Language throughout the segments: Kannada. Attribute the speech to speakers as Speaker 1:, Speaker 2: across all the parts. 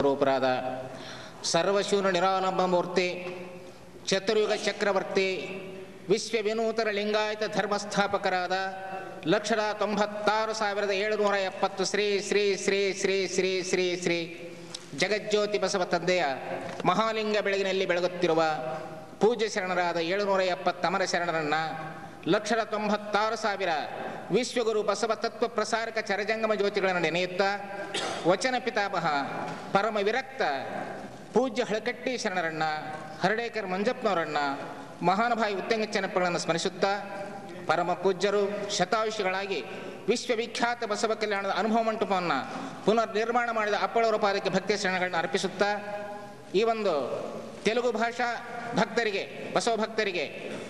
Speaker 1: ರೂಪರಾದ ಸರ್ವಶೂನ್ಯ ನಿರಾಲಂಬ ಮೂರ್ತಿ ಚತುರ್ಯುಗ ಚಕ್ರವರ್ತಿ ವಿಶ್ವ ವಿನೂತನ ಲಿಂಗಾಯತ ಧರ್ಮಸ್ಥಾಪಕರಾದ ಲಕ್ಷದ ತೊಂಬತ್ತಾರು ಸಾವಿರದ ಏಳುನೂರ ಎಪ್ಪತ್ತು ಶ್ರೀ ಶ್ರೀ ಶ್ರೀ ಶ್ರೀ ಶ್ರೀ ಶ್ರೀ ಶ್ರೀ ಜಗಜ್ಯೋತಿ ಬಸವ ತಂದೆಯ ಮಹಾಲಿಂಗ ಬೆಳಗಿನಲ್ಲಿ ಬೆಳಗುತ್ತಿರುವ ಪೂಜ್ಯ ಶರಣರಾದ ಏಳುನೂರ ಎಪ್ಪತ್ತು ಅಮರ ಶರಣರನ್ನ ಲಕ್ಷದ ತೊಂಬತ್ತಾರು ಸಾವಿರ ವಿಶ್ವಗುರು ಬಸವ ತತ್ವ ಪ್ರಸಾರಕ ಚರಜಂಗಮ ಜ್ಯೋತಿಗಳನ್ನು ನೆನೆಯುತ್ತಾ ವಚನ ಪಿತಾಮಹ ಪರಮ ವಿರಕ್ತ ಪೂಜ್ಯ ಹಳಕಟ್ಟಿ ಶರಣರನ್ನ ಹರಡೇಕರ್ ಮಂಜಪ್ಪನವರನ್ನ ಮಹಾನುಭಾವಿ ಉತ್ತಂಗ ಚೆನ್ನಪ್ಪಗಳನ್ನು ಸ್ಮರಿಸುತ್ತಾ ಪರಮ ಪೂಜ್ಯರು ಶತಾಯುಷಿಗಳಾಗಿ ವಿಶ್ವವಿಖ್ಯಾತ ಬಸವ ಕಲ್ಯಾಣದ ಅನುಭವ ಮಂಟಪವನ್ನು ಪುನರ್ ನಿರ್ಮಾಣ ಮಾಡಿದ ಅಪ್ಪಳವರ ಪಾದಕ್ಕೆ ಭಕ್ತಿಯ ಶರಣಗಳನ್ನು ಅರ್ಪಿಸುತ್ತಾ ಈ ಒಂದು ತೆಲುಗು ಭಾಷಾ ಭಕ್ತರಿಗೆ ಬಸವ ಭಕ್ತರಿಗೆ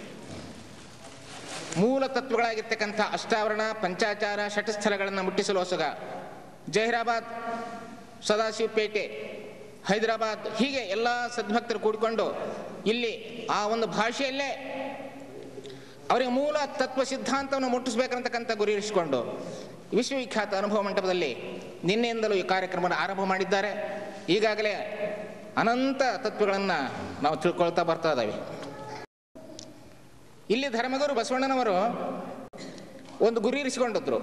Speaker 1: ಮೂಲ ತತ್ವಗಳಾಗಿರ್ತಕ್ಕಂಥ ಅಷ್ಟಾವರಣ ಪಂಚಾಚಾರ ಷಟಸ್ಥಳಗಳನ್ನು ಮುಟ್ಟಿಸಲು ಹೊಸಗ ಜಹೀರಾಬಾದ್ ಸದಾಶಿವಪೇಟೆ ಹೈದರಾಬಾದ್ ಹೀಗೆ ಎಲ್ಲ ಸದ್ಭಕ್ತರು ಕೂಡಿಕೊಂಡು ಇಲ್ಲಿ ಆ ಒಂದು ಭಾಷೆಯಲ್ಲೇ ಅವರಿಗೆ ಮೂಲ ತತ್ವ ಸಿದ್ಧಾಂತವನ್ನು ಮುಟ್ಟಿಸ್ಬೇಕಂತಕ್ಕಂಥ ಗುರಿ ಇರಿಸಿಕೊಂಡು ವಿಶ್ವವಿಖ್ಯಾತ ಅನುಭವ ಮಂಟಪದಲ್ಲಿ ನಿನ್ನೆಯಿಂದಲೂ ಈ ಕಾರ್ಯಕ್ರಮವನ್ನು ಆರಂಭ ಮಾಡಿದ್ದಾರೆ ಈಗಾಗಲೇ ಅನಂತ ತತ್ವಗಳನ್ನು ನಾವು ತಿಳ್ಕೊಳ್ತಾ ಬರ್ತಾ ಇದ್ದಾವೆ ಇಲ್ಲಿ ಧರ್ಮಗುರು ಬಸವಣ್ಣನವರು ಒಂದು ಗುರಿ ಇರಿಸಿಕೊಂಡಿದ್ರು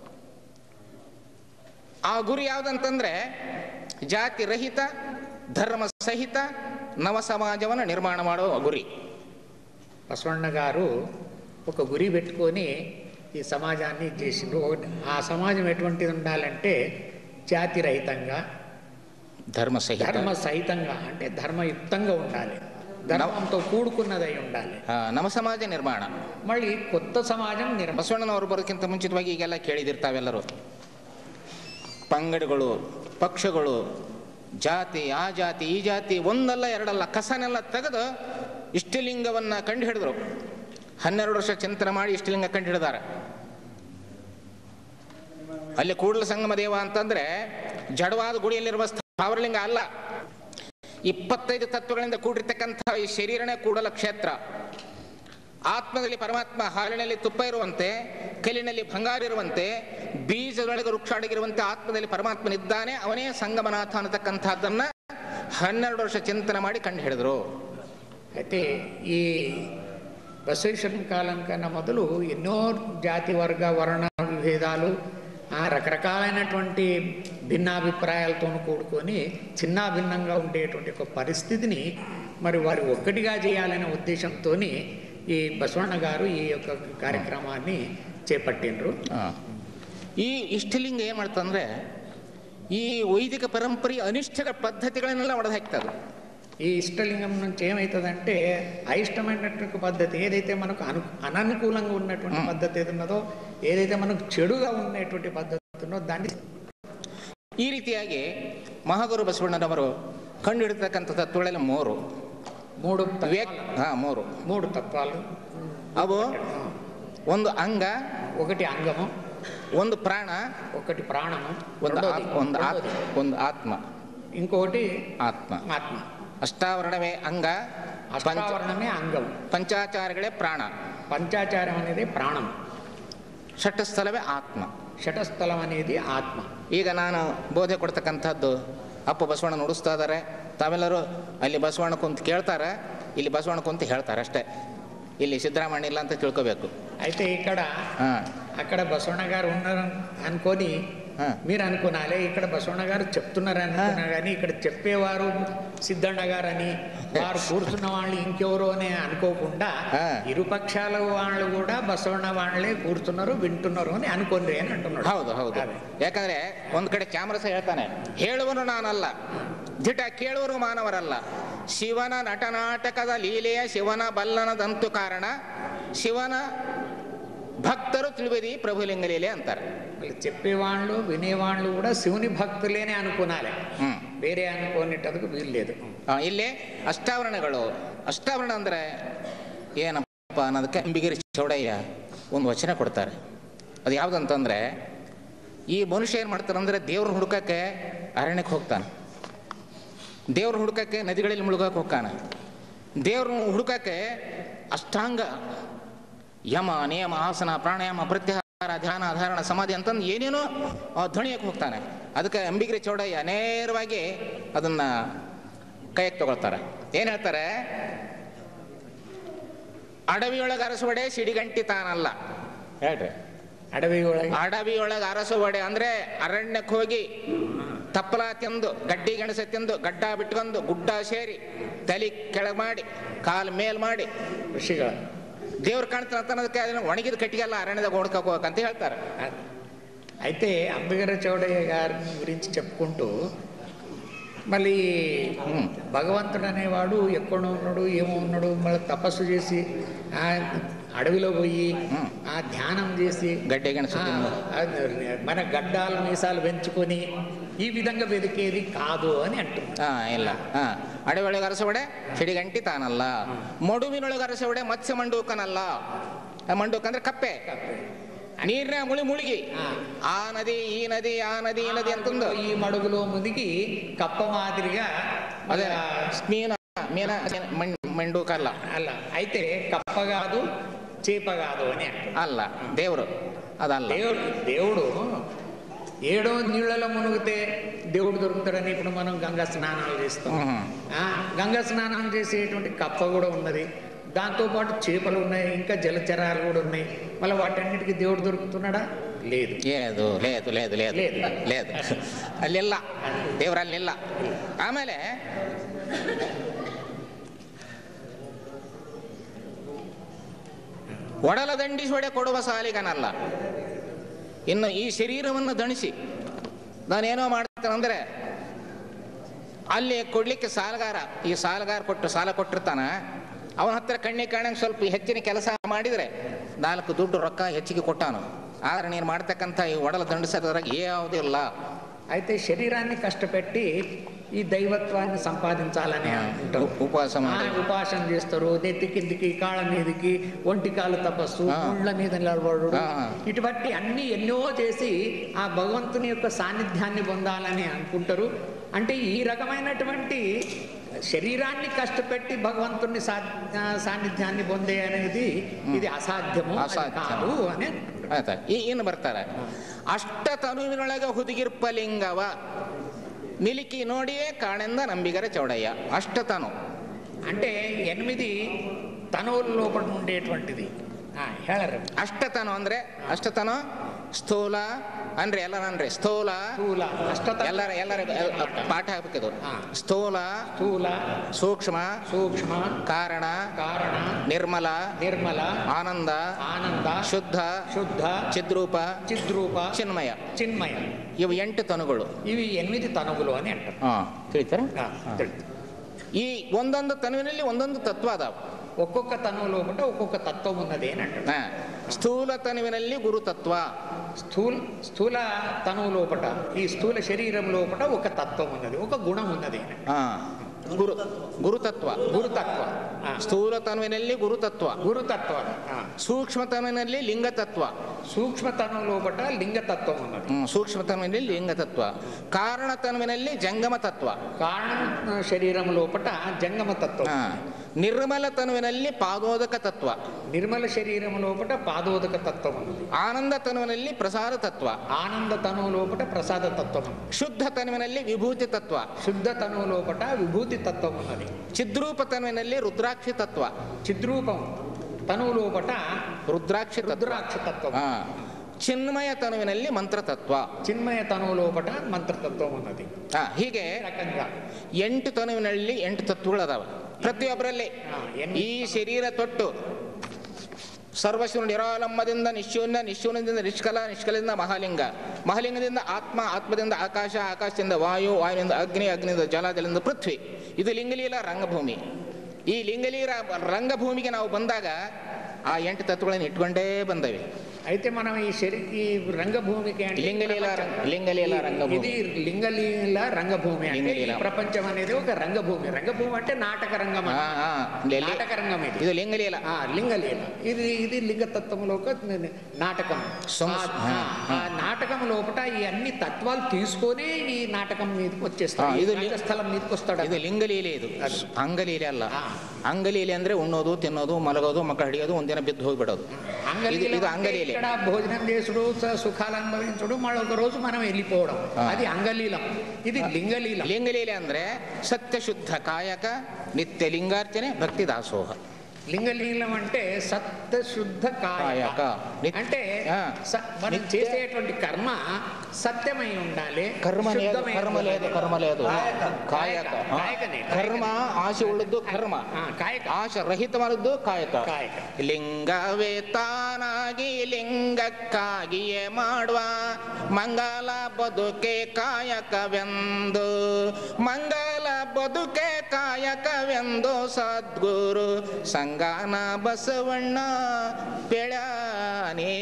Speaker 1: ಆ ಗುರಿ ಯಾವುದಂತಂದ್ರೆ ಜಾತಿ ರಹಿತ ಧರ್ಮ ಸಹಿತ ನವ ಸಮಾಜವನ್ನು ನಿರ್ಮಾಣ ಮಾಡುವ గురి
Speaker 2: బసవಣ್ణ గారు ఒక గురి పెట్టుకొని ఈ సమాజాన్ని ఇది చేసిండ్రు ఒకటి ఆ సమాజం ఎటువంటిది ఉండాలంటే జాతి రహితంగా
Speaker 1: ధర్మ సహిత
Speaker 2: ధర్మ సహితంగా అంటే ధర్మయుక్తంగా ఉండాలి ధర్మంతో కూడుకున్నదై ఉండాలి
Speaker 1: ಆ, ನವ ಸಮಾಜ ನಿರ್ಮಾಣ
Speaker 2: మళ్ళీ కొత్త సమాజం నిర్మ
Speaker 1: ಬಸವಣ್ಣನವರು ಬರೋದಕ್ಕಿಂತ ಮುಂಚಿತವಾಗಿ ಈಗೆಲ್ಲ ಕೇಳಿದಿರ್ತಾವೆಲ್ಲರೂ ಪಂಗಡಗಳು ಪಕ್ಷಗಳು ಜಾತಿ ಆ ಜಾತಿ ಈ ಜಾತಿ ಒಂದಲ್ಲ ಎರಡಲ್ಲ ಕಸನೆಲ್ಲ ತೆಗೆದು ಇಷ್ಟಲಿಂಗವನ್ನ ಕಂಡು ಹಿಡಿದ್ರು ಹನ್ನೆರಡು ವರ್ಷ ಚಿಂತನೆ ಮಾಡಿ ಇಷ್ಟಲಿಂಗ ಕಂಡು ಹಿಡಿದಾರೆ ಅಲ್ಲಿ ಕೂಡಲ ಸಂಗಮ ದೇವ ಅಂತಂದ್ರೆ ಜಡವಾದ ಗುಡಿಯಲ್ಲಿರುವ ಸ್ಥಾವರಲಿಂಗ ಅಲ್ಲ ಇಪ್ಪತ್ತೈದು ತತ್ವಗಳಿಂದ ಕೂಡಿರ್ತಕ್ಕಂಥ ಈ ಶರೀರನೇ ಕೂಡಲ ಕ್ಷೇತ್ರ ಆತ್ಮದಲ್ಲಿ ಪರಮಾತ್ಮ ಹಾಲಿನಲ್ಲಿ ತುಪ್ಪ ಇರುವಂತೆ ಕಲ್ಲಿನಲ್ಲಿ ಬಂಗಾರ ಇರುವಂತೆ ಬೀಜದೊಳಗೆ ವೃಕ್ಷ ಅಡಗಿರುವಂತೆ ಆತ್ಮದಲ್ಲಿ ಪರಮಾತ್ಮನಿದ್ದಾನೆ ಅವನೇ ಸಂಗಮನಾಥ ಅನ್ನತಕ್ಕಂಥದ್ದನ್ನ ಹನ್ನೆರಡು ವರ್ಷ ಚಿಂತನೆ ಮಾಡಿ ಕಂಡು ಹಿಡಿದ್ರು
Speaker 2: అయితే ఈ బసవేశ్వరం కాలం కన్నా మొదలు ఎన్నో జాతి వర్గ వర్ణ విభేదాలు ఆ రకరకాలైనటువంటి భిన్నాభిప్రాయాలతో కూడుకొని చిన్న భిన్నంగా ఉండేటువంటి ఒక పరిస్థితిని మరి వారు ఒక్కటిగా చేయాలనే ఉద్దేశంతో ఈ బసవಣ್ణ గారు ఈ యొక్క కార్యక్రమాన్ని చేపట్టిండ్రు
Speaker 1: ಆ. ಈ ಇಷ್ಟಲಿಂಗ ಏನ್ ಮಾಡ್ತಂದ್ರೆ ಈ ವೈದಿಕ ಪರಂಪರೆ ಅನಿಷ್ಟಗಳ ಪದ್ಧತಿಗಳನ್ನೆಲ್ಲ ಒಡೆದು ಹಾಕ್ತದೆ
Speaker 2: ఈ ఇష్టలింగం నుంచి ఏమవుతుందంటే అయిష్టమైనటువంటి పద్ధతి ఏదైతే మనకు అను అననుకూలంగా ఉన్నటువంటి పద్ధతి ఏది ఉన్నదో ఏదైతే మనకు చెడుగా ఉన్నటువంటి పద్ధతి ఉన్నదో దాన్ని
Speaker 1: ಈ ರೀತಿಯಾಗಿ ಮಹಾಗುರು ಬಸವಣ್ಣನವರು ಕಂಡು ಹಿಡಿತಕ್ಕಂಥ ತತ್ವಗಳೆಲ್ಲ ಮೂರು
Speaker 2: మూడు
Speaker 1: ವ್ಯಕ್
Speaker 2: తత్వాలు-
Speaker 1: ಹಾ ಮೂರು
Speaker 2: మూడు తత్వాలు
Speaker 1: ಅವು ಒಂದು ಅಂಗ
Speaker 2: ఒకటి అంగము
Speaker 1: ಒಂದು ಪ್ರಾಣ
Speaker 2: ఒకటి ప్రాణము
Speaker 1: ಒಂದು
Speaker 2: రెండోది-
Speaker 1: ಆತ್- ಒಂದು ಆತ್
Speaker 2: రెండోది
Speaker 1: ಒಂದು ಆತ್ಮ
Speaker 2: ఇంకొకటి
Speaker 1: ಆತ್ಮ
Speaker 2: ఆత్మ
Speaker 1: ಅಷ್ಟಾವರಣವೇ ಅಂಗ ಪಂಚ
Speaker 2: అష్టావరణమే అంగం
Speaker 1: ಪಂಚಾಚಾರಗಳೇ ಪ್ರಾಣ
Speaker 2: పంచాచారం అనేది ప్రాణం
Speaker 1: ಷಟಸ್ಥಲವೇ ಆತ್ಮ
Speaker 2: ಶಟಸ್ಥಲಂ అనేది ఆత్మ
Speaker 1: ಈಗ ನಾನು ಬೋಧೆ ಕೊಡ್ತಕ್ಕಂಥದ್ದು ಅಪ್ಪ ಬಸವಣ್ಣ ನುಡಿಸ್ತಾ ಇದ್ದಾರೆ ತಾವೆಲ್ಲರೂ ಅಲ್ಲಿ ಬಸವಣ್ಣ ಕುಂತು ಕೇಳ್ತಾರೆ ಇಲ್ಲಿ ಬಸವಣ್ಣ ಕುಂತು ಹೇಳ್ತಾರೆ ಅಷ್ಟೇ ಇಲ್ಲಿ ಸಿದ್ದರಾಮಣ್ಯ ಇಲ್ಲ ಅಂತ ತಿಳ್ಕೊಬೇಕು
Speaker 2: అయితే ఇక్కడ
Speaker 1: ಹಾಂ
Speaker 2: అక్కడ బసవಣ್ణ గారు ఉన్నారు అనుకొని
Speaker 1: ಹಾಂ
Speaker 2: మీరు అనుకునాలే ఇక్కడ బసవಣ್ణ గారు చెప్తున్నారు అనుకున్నా కానీ ఇక్కడ చెప్పేవారు సిద్ధಣ್ణ గారు అని వారు కూర్చున్న వాళ్ళు ఇంకెవరో అని అనుకోకుండా
Speaker 1: ఆ.
Speaker 2: ఇరుపక్షాల వాళ్ళు కూడా బసవಣ್ಣ వాళ్ళే కూర్చున్నారు వింటున్నారు అని అనుకోండి అని అంటున్నాడు
Speaker 1: ಹೌದು ಹೌದು
Speaker 2: ಅದೇ.
Speaker 1: ಯಾಕಂದ್ರೆ ಒಂದ್ ಕಡೆ ಚಾಮರಸ ಹೇಳ್ತಾನೆ ಹೇಳುವನು ನಾನಲ್ಲ ದಿಟ ಕೇಳುವರು ಮಾನವರಲ್ಲ ಶಿವನ ನಟನಾಟಕದ ಲೀಲೆಯ ಶಿವನ ಬಲ್ಲನದಂತು ಕಾರಣ ಶಿವನ ಭಕ್ತರು ತಿಳಿವಿದಿ ಪ್ರಭುಲಿಂಗ ಲೀಲೆ ಅಂತಾರೆ
Speaker 2: వాళ్ళు చెప్పేవాళ్ళు వినేవాళ్ళు కూడా శివుని భక్తులేనే అనుకునాలి
Speaker 1: ಹ್ಮ್
Speaker 2: ಬೇರೆ అనుకోనేటందుకు వీలు లేదు
Speaker 1: ಆ, ಇಲ್ಲಿ ಅಷ್ಟಾವರಣಗಳು ಅಷ್ಟಾವರಣ ಅಂದ್ರೆ ಏನಪ್ಪ ಅನ್ನೋದಕ್ಕೆ ಅಂಬಿಗಿರಿ ಚೌಡಯ್ಯ ಒಂದು ವಚನ ಕೊಡ್ತಾರೆ ಅದು ಯಾವುದಂತಂದ್ರೆ ಈ ಮನುಷ್ಯ ಏನು ಮಾಡ್ತಾನಂದ್ರೆ ದೇವ್ರ ಹುಡುಕಕ್ಕೆ ಅರಣ್ಯಕ್ಕೆ ಹೋಗ್ತಾನೆ ದೇವ್ರ ಹುಡುಕಕ್ಕೆ ನದಿಗಳಲ್ಲಿ ಮುಳುಗಕ್ಕೆ ಹೋಗ್ತಾನೆ ದೇವ್ರ ಹುಡುಕಕ್ಕೆ ಅಷ್ಟಾಂಗ ಯಮ ನಿಯಮ ಆಸನ ಪ್ರಾಣಾಯಾಮ ಪ್ರತ್ಯಾಹಾರ ಧ್ಯಾನ ಧಾರಣ ಸಮಾಧಿ ಅಂತಂದು ಏನೇನೋ ಆ ಧ್ವನಿಯಕ್ಕೆ ಹೋಗ್ತಾನೆ ಅದಕ್ಕೆ ಅಂಬಿಗರಿ ಚೌಡಯ್ಯ ನೇರವಾಗಿ ಅದನ್ನ ಕೈಗೆ ತಗೊಳ್ತಾರೆ ಏನು ಹೇಳ್ತಾರೆ ಅಡವಿಯೊಳಗೆ ಅರಸುವಡೆ ಸಿಡಿಗಂಟಿ ತಾನಲ್ಲ ಹೇಳ್ರಿ
Speaker 2: ಅಡವಿ ಒಳಗೆ
Speaker 1: ಅಡವಿಯೊಳಗೆ ಅರಸುವಡೆ ಅಂದ್ರೆ ಅರಣ್ಯಕ್ಕೆ ಹೋಗಿ ತಪ್ಪಲ ತಿಂದು ಗಡ್ಡಿ ಗೆಣಸೆ ತಿಂದು ಗಡ್ಡ ಬಿಟ್ಕೊಂಡು ಗುಡ್ಡ ಸೇರಿ ತಲೆ ಕೆಳಗೆ ಮಾಡಿ ಕಾಲು ಮೇಲ್ ಮಾಡಿ
Speaker 2: ಋಷಿಗಳ
Speaker 1: ದೇವ್ರು ಕಾಣ್ತಾನೆ ಅಂತ ಅನ್ನೋದಕ್ಕೆ ಅದನ್ನ ಒಣಗಿದ ಕಟ್ಟಿಗೆಲ್ಲ ಅರಣ್ಯದಾಗ ಓಡ್ಕೋಬೇಕಂತ ಹೇಳ್ತಾರೆ
Speaker 2: అయితే అంబిగర చౌడయ్య గారి గురించి చెప్పుకుంటూ మళ్ళీ
Speaker 1: ఉమ్.
Speaker 2: భగవంతుడు అనేవాడు ఎక్కడో ఉన్నాడు ఏమో ఉన్నాడు మళ్ళీ తపస్సు చేసి ఆ అడవిలో పోయి
Speaker 1: ఉమ్.
Speaker 2: ఆ ధ్యానం చేసి
Speaker 1: గడ్డి ಗೆಣಸು
Speaker 2: ఆ,
Speaker 1: తింದು.
Speaker 2: అది మన గడ్డాలు మీసాలు పెంచుకొని ఈ విధంగా వెతికేది కాదు అని అంటున్నారు
Speaker 1: ಹಾ ಇಲ್ಲ ಹಾ ಅಡವಿಯೊಳಗೆ ಅರಸುವಡೆ ಸಿಡಿಗಂಟಿ ತಾನಲ್ಲ ಮಡುವಿನೊಳಗೆ ಅರಸುವಡೆ ಮತ್ಸ್ಯ ಮಂಡೂಕನಲ್ಲ ಆ ಮಂಡೂಕ ಅಂದ್ರೆ ಕಪ್ಪೆ ನೀರಿನ ಮುಳಿ ಮುಳುಗಿ
Speaker 2: ಹಾ.
Speaker 1: ಆ ನದಿ ಈ ನದಿ ಆ ನದಿ ಈ ನದಿ ಅಂತಂದು
Speaker 2: ఈ మడుగులో మునిగి కప్ప మాదిరిగా
Speaker 1: ಅದೇ
Speaker 2: ఆ,
Speaker 1: ಮೀನ ಮೀನ ಮಣ್- ಮಂಡೂಕ ಅಲ್ಲ
Speaker 2: అలా అయితే కప్ప కాదు చేప కాదు అని అంటారు
Speaker 1: ಅಲ್ಲ ದೇವರು ಅದಲ್ಲ
Speaker 2: దేవుడు దేవుడు ఏడో నీళ్ళలో మునిగితే దేవుడు దొరుకుతాడని ఇప్పుడు మనం గంగా స్నానాలు చేస్తాం
Speaker 1: మ్మ్.
Speaker 2: ఆ, గంగా స్నానం చేసేటువంటి కప్ప కూడా ఉన్నది దాంతోపాటు చేపలు ఉన్నాయి ఇంకా జలచరాలు కూడా ఉన్నాయి మళ్ళీ వాటన్నిటికీ దేవుడు దొరుకుతున్నాడా లేదు
Speaker 1: లేదు లేదు లేదు లేదు
Speaker 2: లేదు.
Speaker 1: లేదు ಅಲ್ಲಿಲ್ಲ ದೇವರಲ್ಲಿಲ್ಲ ಆಮೇಲೆ ಒಡಲ ದಂಡಿಸೊಡೆ ಕೊಡುವ ಸಾಲಿಗನಲ್ಲ ಇನ್ನು ಈ ಶರೀರವನ್ನು ದಣಿಸಿ ನಾನೇನೋ ಮಾಡ್ತೇನೆಂದ್ರೆ ಅಲ್ಲಿ ಕೊಡ್ಲಿಕ್ಕೆ ಸಾಲಗಾರ ಈ ಸಾಲಗಾರ ಕೊಟ್ಟು ಸಾಲ ಕೊಟ್ಟಿರ್ತಾನ ಅವನ ಹತ್ರ ಕಣ್ಣಿಗೆ ಕಾಣಂಗೆ ಸ್ವಲ್ಪ ಹೆಚ್ಚಿನ ಕೆಲಸ ಮಾಡಿದರೆ ನಾಲ್ಕು ದುಡ್ಡು ರೊಕ್ಕ ಹೆಚ್ಚಿಗೆ ಕೊಟ್ಟಾನು ಆದ್ರೆ ನೀನು ಮಾಡ್ತಕ್ಕಂಥ ಈ ಒಡಲ ದಂಡಿಸೋದ್ರಾಗ ಯಾವುದೂ ಇಲ್ಲ
Speaker 2: అయితే శరీరాన్ని కష్టపెట్టి ఈ దైవత్వాన్ని సంపాదించాలని అనుకుంటారు
Speaker 1: ಉ- ಉಪವಾಸ
Speaker 2: ఆ,
Speaker 1: ಮಾಡಿ
Speaker 2: ఉపాసన చేస్తారు నెత్తి కిందికి కాళ్ళ మీదకి ఒంటి కాలు తపస్సు
Speaker 1: ఆ.
Speaker 2: ముళ్ళ మీద నిలబడు
Speaker 1: ఆ.
Speaker 2: ఇటువంటి అన్ని ఎన్నో చేసి ఆ భగవంతుని యొక్క సాన్నిధ్యాన్ని పొందాలని అనుకుంటారు అంటే ఈ రకమైనటువంటి శరీరాన్ని కష్టపెట్టి భగవంతుని సా ఆ, సాన్నిధ్యాన్ని పొందే అనేది ఇది అసాధ్యము అది
Speaker 1: అసాధ్యం.
Speaker 2: కాదు అని
Speaker 1: ಆಯ್ತಾ ಈ ಇನ್ನು ಬರ್ತಾರೆ ಅಷ್ಟ ತನುವಿನೊಳಗೆ ಹುದುಗಿರ್ಪಲಿಂಗವ ನಿಲಿಕಿ ನೋಡಿಯೇ ಕಾಣೆಂದ ನಂಬಿಗರ ಚೌಡಯ್ಯ ಅಷ್ಟತನು
Speaker 2: అంటే ఎనిమిది తనువుల లోపల ఉండేటువంటిది ఆ, ಹೇಳರಿ
Speaker 1: ಅಷ್ಟತನು ಅಂದ್ರೆ ಅಷ್ಟತನು ಸ್ಥೂಲ ಅನ್ರಿ ಎಲ್ಲರನ್ರಿ ಸ್ಥೂಲ
Speaker 2: స్థూల ಅಷ್ಟತ
Speaker 1: ಎಲ್ಲರ ಎಲ್ಲರ ಪಾಠ ಹಾಕಬೇಕಿದು
Speaker 2: ಹಾ.
Speaker 1: ಸ್ಥೂಲ
Speaker 2: స్థూల
Speaker 1: ಸೂಕ್ಷ್ಮ
Speaker 2: సూక్ష్మ
Speaker 1: ಕಾರಣ
Speaker 2: కారణ
Speaker 1: ನಿರ್ಮಲ
Speaker 2: నిర్మల
Speaker 1: ಆನಂದ
Speaker 2: ఆనంద
Speaker 1: ಶುದ್ಧ
Speaker 2: శుద్ధ
Speaker 1: ಚಿದ್ರೂಪ
Speaker 2: చిద్రూప
Speaker 1: ಚಿನ್ಮಯ
Speaker 2: చిన్మయ
Speaker 1: ಇವು ಎಂಟು ತನುಗಳು
Speaker 2: ఇవి ఎనిమిది తనువులు అని అంటారు
Speaker 1: ಹಾ ತಿಳಿತಾರ
Speaker 2: ఆ, తెలుసు.
Speaker 1: ಈ ಒಂದೊಂದು ತನುವಿನಲ್ಲಿ ಒಂದೊಂದು ತತ್ವ ಅದಾವ
Speaker 2: ఒక్కొక్క తనువు లోపల ఒక్కొక్క తత్వం ఉన్నది అని అంటారు
Speaker 1: ಹಾ. ಸ್ಥೂಲ ತನುವಿನಲ್ಲಿ ಗುರು ತತ್ವ
Speaker 2: స్థూల స్థూల తనువు లోపట ఈ స్థూల శరీరం లోపట ఒక తత్వం ఉన్నది ఒక గుణం ఉన్నది అని.
Speaker 1: ಹಾ ಗುರು ಗುರುತತ್ವ
Speaker 2: గురుతత్వ ఆ,
Speaker 1: ಸ್ಥೂಲ ತನುವಿನಲ್ಲಿ ಗುರುತತ್ವ
Speaker 2: గురుతత్వ ఆ.
Speaker 1: ಸೂಕ್ಷ್ಮ ತನುವಿನಲ್ಲಿ ಲಿಂಗತತ್ವ
Speaker 2: సూక్ష్మ తనువు లోపట లింగతత్వం ఉన్నది
Speaker 1: ಹ್ಮ್, ಸೂಕ್ಷ್ಮ ತನುವಿನಲ್ಲಿ ಲಿಂಗತತ್ವ ಕಾರಣ ತನುವಿನಲ್ಲಿ ಜಂಗಮ ತತ್ವ
Speaker 2: కారణం ఆ, శరీరం లోపట జంగమ తత్వం
Speaker 1: ಹಾ. ನಿರ್ಮಲ ತನುವಿನಲ್ಲಿ ಪಾದೋದಕ ತತ್ವ
Speaker 2: నిర్మల శరీరం లోపట పాదోదక తత్వం ఉన్నది
Speaker 1: ಆನಂದ ತನುವಿನಲ್ಲಿ ಪ್ರಸಾದ ತತ್ವ
Speaker 2: ఆనంద తనువు లోపట ప్రసాద తత్వం ఉన్నది
Speaker 1: ಶುದ್ಧ ತನುವಿನಲ್ಲಿ ವಿಭೂತಿ ತತ್ವ
Speaker 2: శుద్ధ తనువు లోపట విభూతి తత్వం ఉన్నది
Speaker 1: ಚಿದ್ರೂಪ ತನುವಿನಲ್ಲಿ ರುದ್ರಾಕ್ಷಿ ತತ್ವ
Speaker 2: చిద్రూపం తనువు లోపట
Speaker 1: ರುದ್ರಾಕ್ಷಿ ತತ್ವ
Speaker 2: రుద్రాక్ష తత్వం
Speaker 1: ಹಾ. ಚಿನ್ಮಯ ತನುವಿನಲ್ಲಿ ಮಂತ್ರ ತತ್ವ
Speaker 2: చిన్మయ తనువు లోపట మంత్రతత్వం ఉన్నది
Speaker 1: ಹಾ, ಹೀಗೆ
Speaker 2: ఈ రకంగా
Speaker 1: ಎಂಟು ತನುವಿನಲ್ಲಿ ಎಂಟು ತತ್ವಗಳು ಅದಾವ ಪ್ರತಿಯೊಬ್ಬರಲ್ಲಿ
Speaker 2: ಹಾ, ಎನ್-
Speaker 1: ಈ ಶರೀರ ತೊಟ್ಟು ಸರ್ವಶೂನ್ಯ ನಿರಾಲಂಬದಿಂದ ನಿಶೂನ್ಯ ನಿಶೂನ್ಯದಿಂದ ನಿಷ್ಕಲ ನಿಷ್ಕಲದಿಂದ ಮಹಾಲಿಂಗ ಮಹಾಲಿಂಗದಿಂದ ಆತ್ಮ ಆತ್ಮದಿಂದ ಆಕಾಶ ಆಕಾಶದಿಂದ ವಾಯು ವಾಯುವಿನಿಂದ ಅಗ್ನಿ ಅಗ್ನಿಯಿಂದ ಜಲ ಜಲದಿಂದ ಪೃಥ್ವಿ ಇದು ಲಿಂಗಲೀಲ ರಂಗಭೂಮಿ ಈ ಲಿಂಗಲೀಲ ರಂಗಭೂಮಿಗೆ ನಾವು ಬಂದಾಗ ಆ ಎಂಟು ತತ್ವಗಳನ್ನು ಇಟ್ಕೊಂಡೇ ಬಂದವೆ
Speaker 2: అయితే మనం ఈ శరీ ఈ రంగభూమికి అంటే ఈ
Speaker 1: లింగలీల
Speaker 2: ప్రపంచం-
Speaker 1: రంగ- లింగలీల రంగభూమి.
Speaker 2: ఇది లింగలీల రంగభూమి అంటే ఈ
Speaker 1: లింగలీల.
Speaker 2: ప్రపంచం అనేది ఒక రంగభూమి రంగభూమి అంటే నాటక రంగం
Speaker 1: ಆ,
Speaker 2: అన్నమాట.
Speaker 1: ಆ, ಲಿ-
Speaker 2: నాటక రంగం ఇది
Speaker 1: ಇದು ಲಿಂಗಲೀಲ
Speaker 2: ఆ, లింగలీల ఇది ఇది లింగతత్వంలో ఒక నాటకం
Speaker 1: సొం-
Speaker 2: ఆ-
Speaker 1: ఆ,
Speaker 2: ఆ నాటకం లోపల ఈ అన్ని తత్వాలు తీసుకొని ఈ నాటకం మీదకి
Speaker 1: ఆ,
Speaker 2: వచ్చేస్తాడు
Speaker 1: ఇది
Speaker 2: ఇది
Speaker 1: లి-
Speaker 2: స్థలం మీదకి వస్తాడు
Speaker 1: ಇದು ಲಿಂಗಲೀಲೆ ಇದು ಅಂಗಲೀಲೆ ಅಲ್ಲ
Speaker 2: ಆ.
Speaker 1: ಅಂಗಲೀಲೆ ಅಂದ್ರೆ ಉಣ್ಣೋದು ತಿನ್ನೋದು ಮಲಗೋದು ಮಕ್ಕಳು ಹಿಡಿಯೋದು ಒಂದಿನ ಬಿದ್ದು ಹೋಗ್ಬಿಡೋದು
Speaker 2: అంగలీల
Speaker 1: ఇది- ఇది
Speaker 2: అంటే
Speaker 1: అంగలీల.
Speaker 2: ఇక్కడ భోజనం చేసుడు స- సుఖాలు అనుభవించుడు మరొక రోజు మనం వెళ్ళిపోవడం
Speaker 1: ఆ.
Speaker 2: అది అంగలీలం ఇది లింగలీలం
Speaker 1: ಲಿಂಗಲೀಲೆ ಅಂದರೆ ಸತ್ಯಶುದ್ಧ ಕಾಯಕ ನಿತ್ಯ ಲಿಂಗಾರ್ಚನೆ ಭಕ್ತಿ ದಾಸೋಹ
Speaker 2: లింగలీలం అంటే సత్య శుద్ధ కాయక
Speaker 1: కాయక. నిత్య-
Speaker 2: అంటే
Speaker 1: ఆ.
Speaker 2: స- మనం
Speaker 1: నిత్య-
Speaker 2: చేసేటువంటి కర్మ సత్యమై ఉండాలి
Speaker 1: ಕರ್ಮ లేదు
Speaker 2: శుద్ధమై
Speaker 1: ಕರ್ಮ
Speaker 2: ఉండాలి.
Speaker 1: లేదు ಕರ್ಮ లేదు
Speaker 2: ಕಾಯಕ.
Speaker 1: ಕಾಯಕ ಹಾ.
Speaker 2: ಕಾಯಕನೇ.
Speaker 1: ಕರ್ಮ ಆಸೆ ಉಳ್ಳದ್ದು ಕರ್ಮ
Speaker 2: ಆ, ಕಾಯಕ
Speaker 1: ಆಶೆ ರಹಿತವಾದದ್ದು ಕಾಯಕ
Speaker 2: ಕಾಯಕ
Speaker 1: ಲಿಂಗವೇ ತಾನಾಗಿ ಲಿಂಗಕ್ಕಾಗಿಯೇ ಮಾಡುವ ಮಂಗಲ ಬದುಕೆ ಕಾಯಕವೆಂದು ಮಂಗಲ ಬದುಕೆ ಕಾಯಕವೆಂದು ಸದ್ಗುರು ಸಂಗಾನ ಬಸವಣ್ಣ ಪೆಳಾನೇ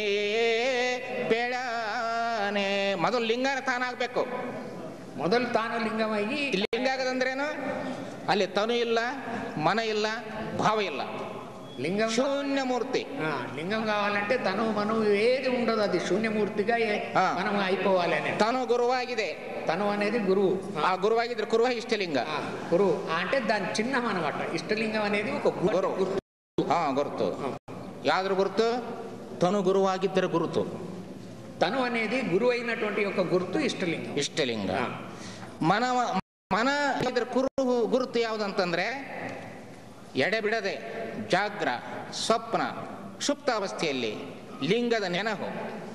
Speaker 1: ಪೆಳಾನೆ ಮೊದಲು ಲಿಂಗನ ತಾನಾಗಬೇಕು
Speaker 2: ಮೊದಲು ತಾನು ಲಿಂಗವಾಗಿ
Speaker 1: ಲಿಂಗ ಆಗದಂದ್ರೇನು ಅಲ್ಲಿ ತನು ಇಲ್ಲ ಮನ ಇಲ್ಲ భావ ಇಲ್ಲ
Speaker 2: లింగం
Speaker 1: శూన్య మూర్తి
Speaker 2: ఆ, లింగం కావాలంటే తను మనం ఏది ఉండదు అది శూన్యమూర్తిగా ఏ-
Speaker 1: ఆ.
Speaker 2: మనం అయిపోవాలి అని
Speaker 1: తను గురుವಾಗಿದೆ
Speaker 2: తను అనేది గురువు
Speaker 1: ఆ గురుವಾಗಿದ್ರೆ ಕುರುವ ಇಷ್ಟಲಿಂಗ
Speaker 2: ఆ, గురువు ఆ, అంటే దాని చిహ్నం అనమాట ఇష్టలింగం అనేది ఒక గు-
Speaker 1: గురు.
Speaker 2: గుర్తు.
Speaker 1: ಹಾ ಗುರುತು ಯಾವ್ದ್ರ ಗುರುತು ತನು ಗುರುವಾಗಿದ್ದರೆ ಗುರುತು
Speaker 2: తను అనేది గురువు అయినటువంటి ఒక గుర్తు ఇష్టలింగం
Speaker 1: ಇಷ್ಟಲಿಂಗ
Speaker 2: ఆ.
Speaker 1: ಮನ ಮನ ಇದ್ರ ಕುರು ಗುರುತು ಯಾವುದಂತಂದ್ರೆ ಎಡೆ ಬಿಡದೆ ಜಾಗ್ರ ಸ್ವಪ್ನ ಸುಪ್ತಾವಸ್ಥೆಯಲ್ಲಿ ಲಿಂಗದ ನೆನಹು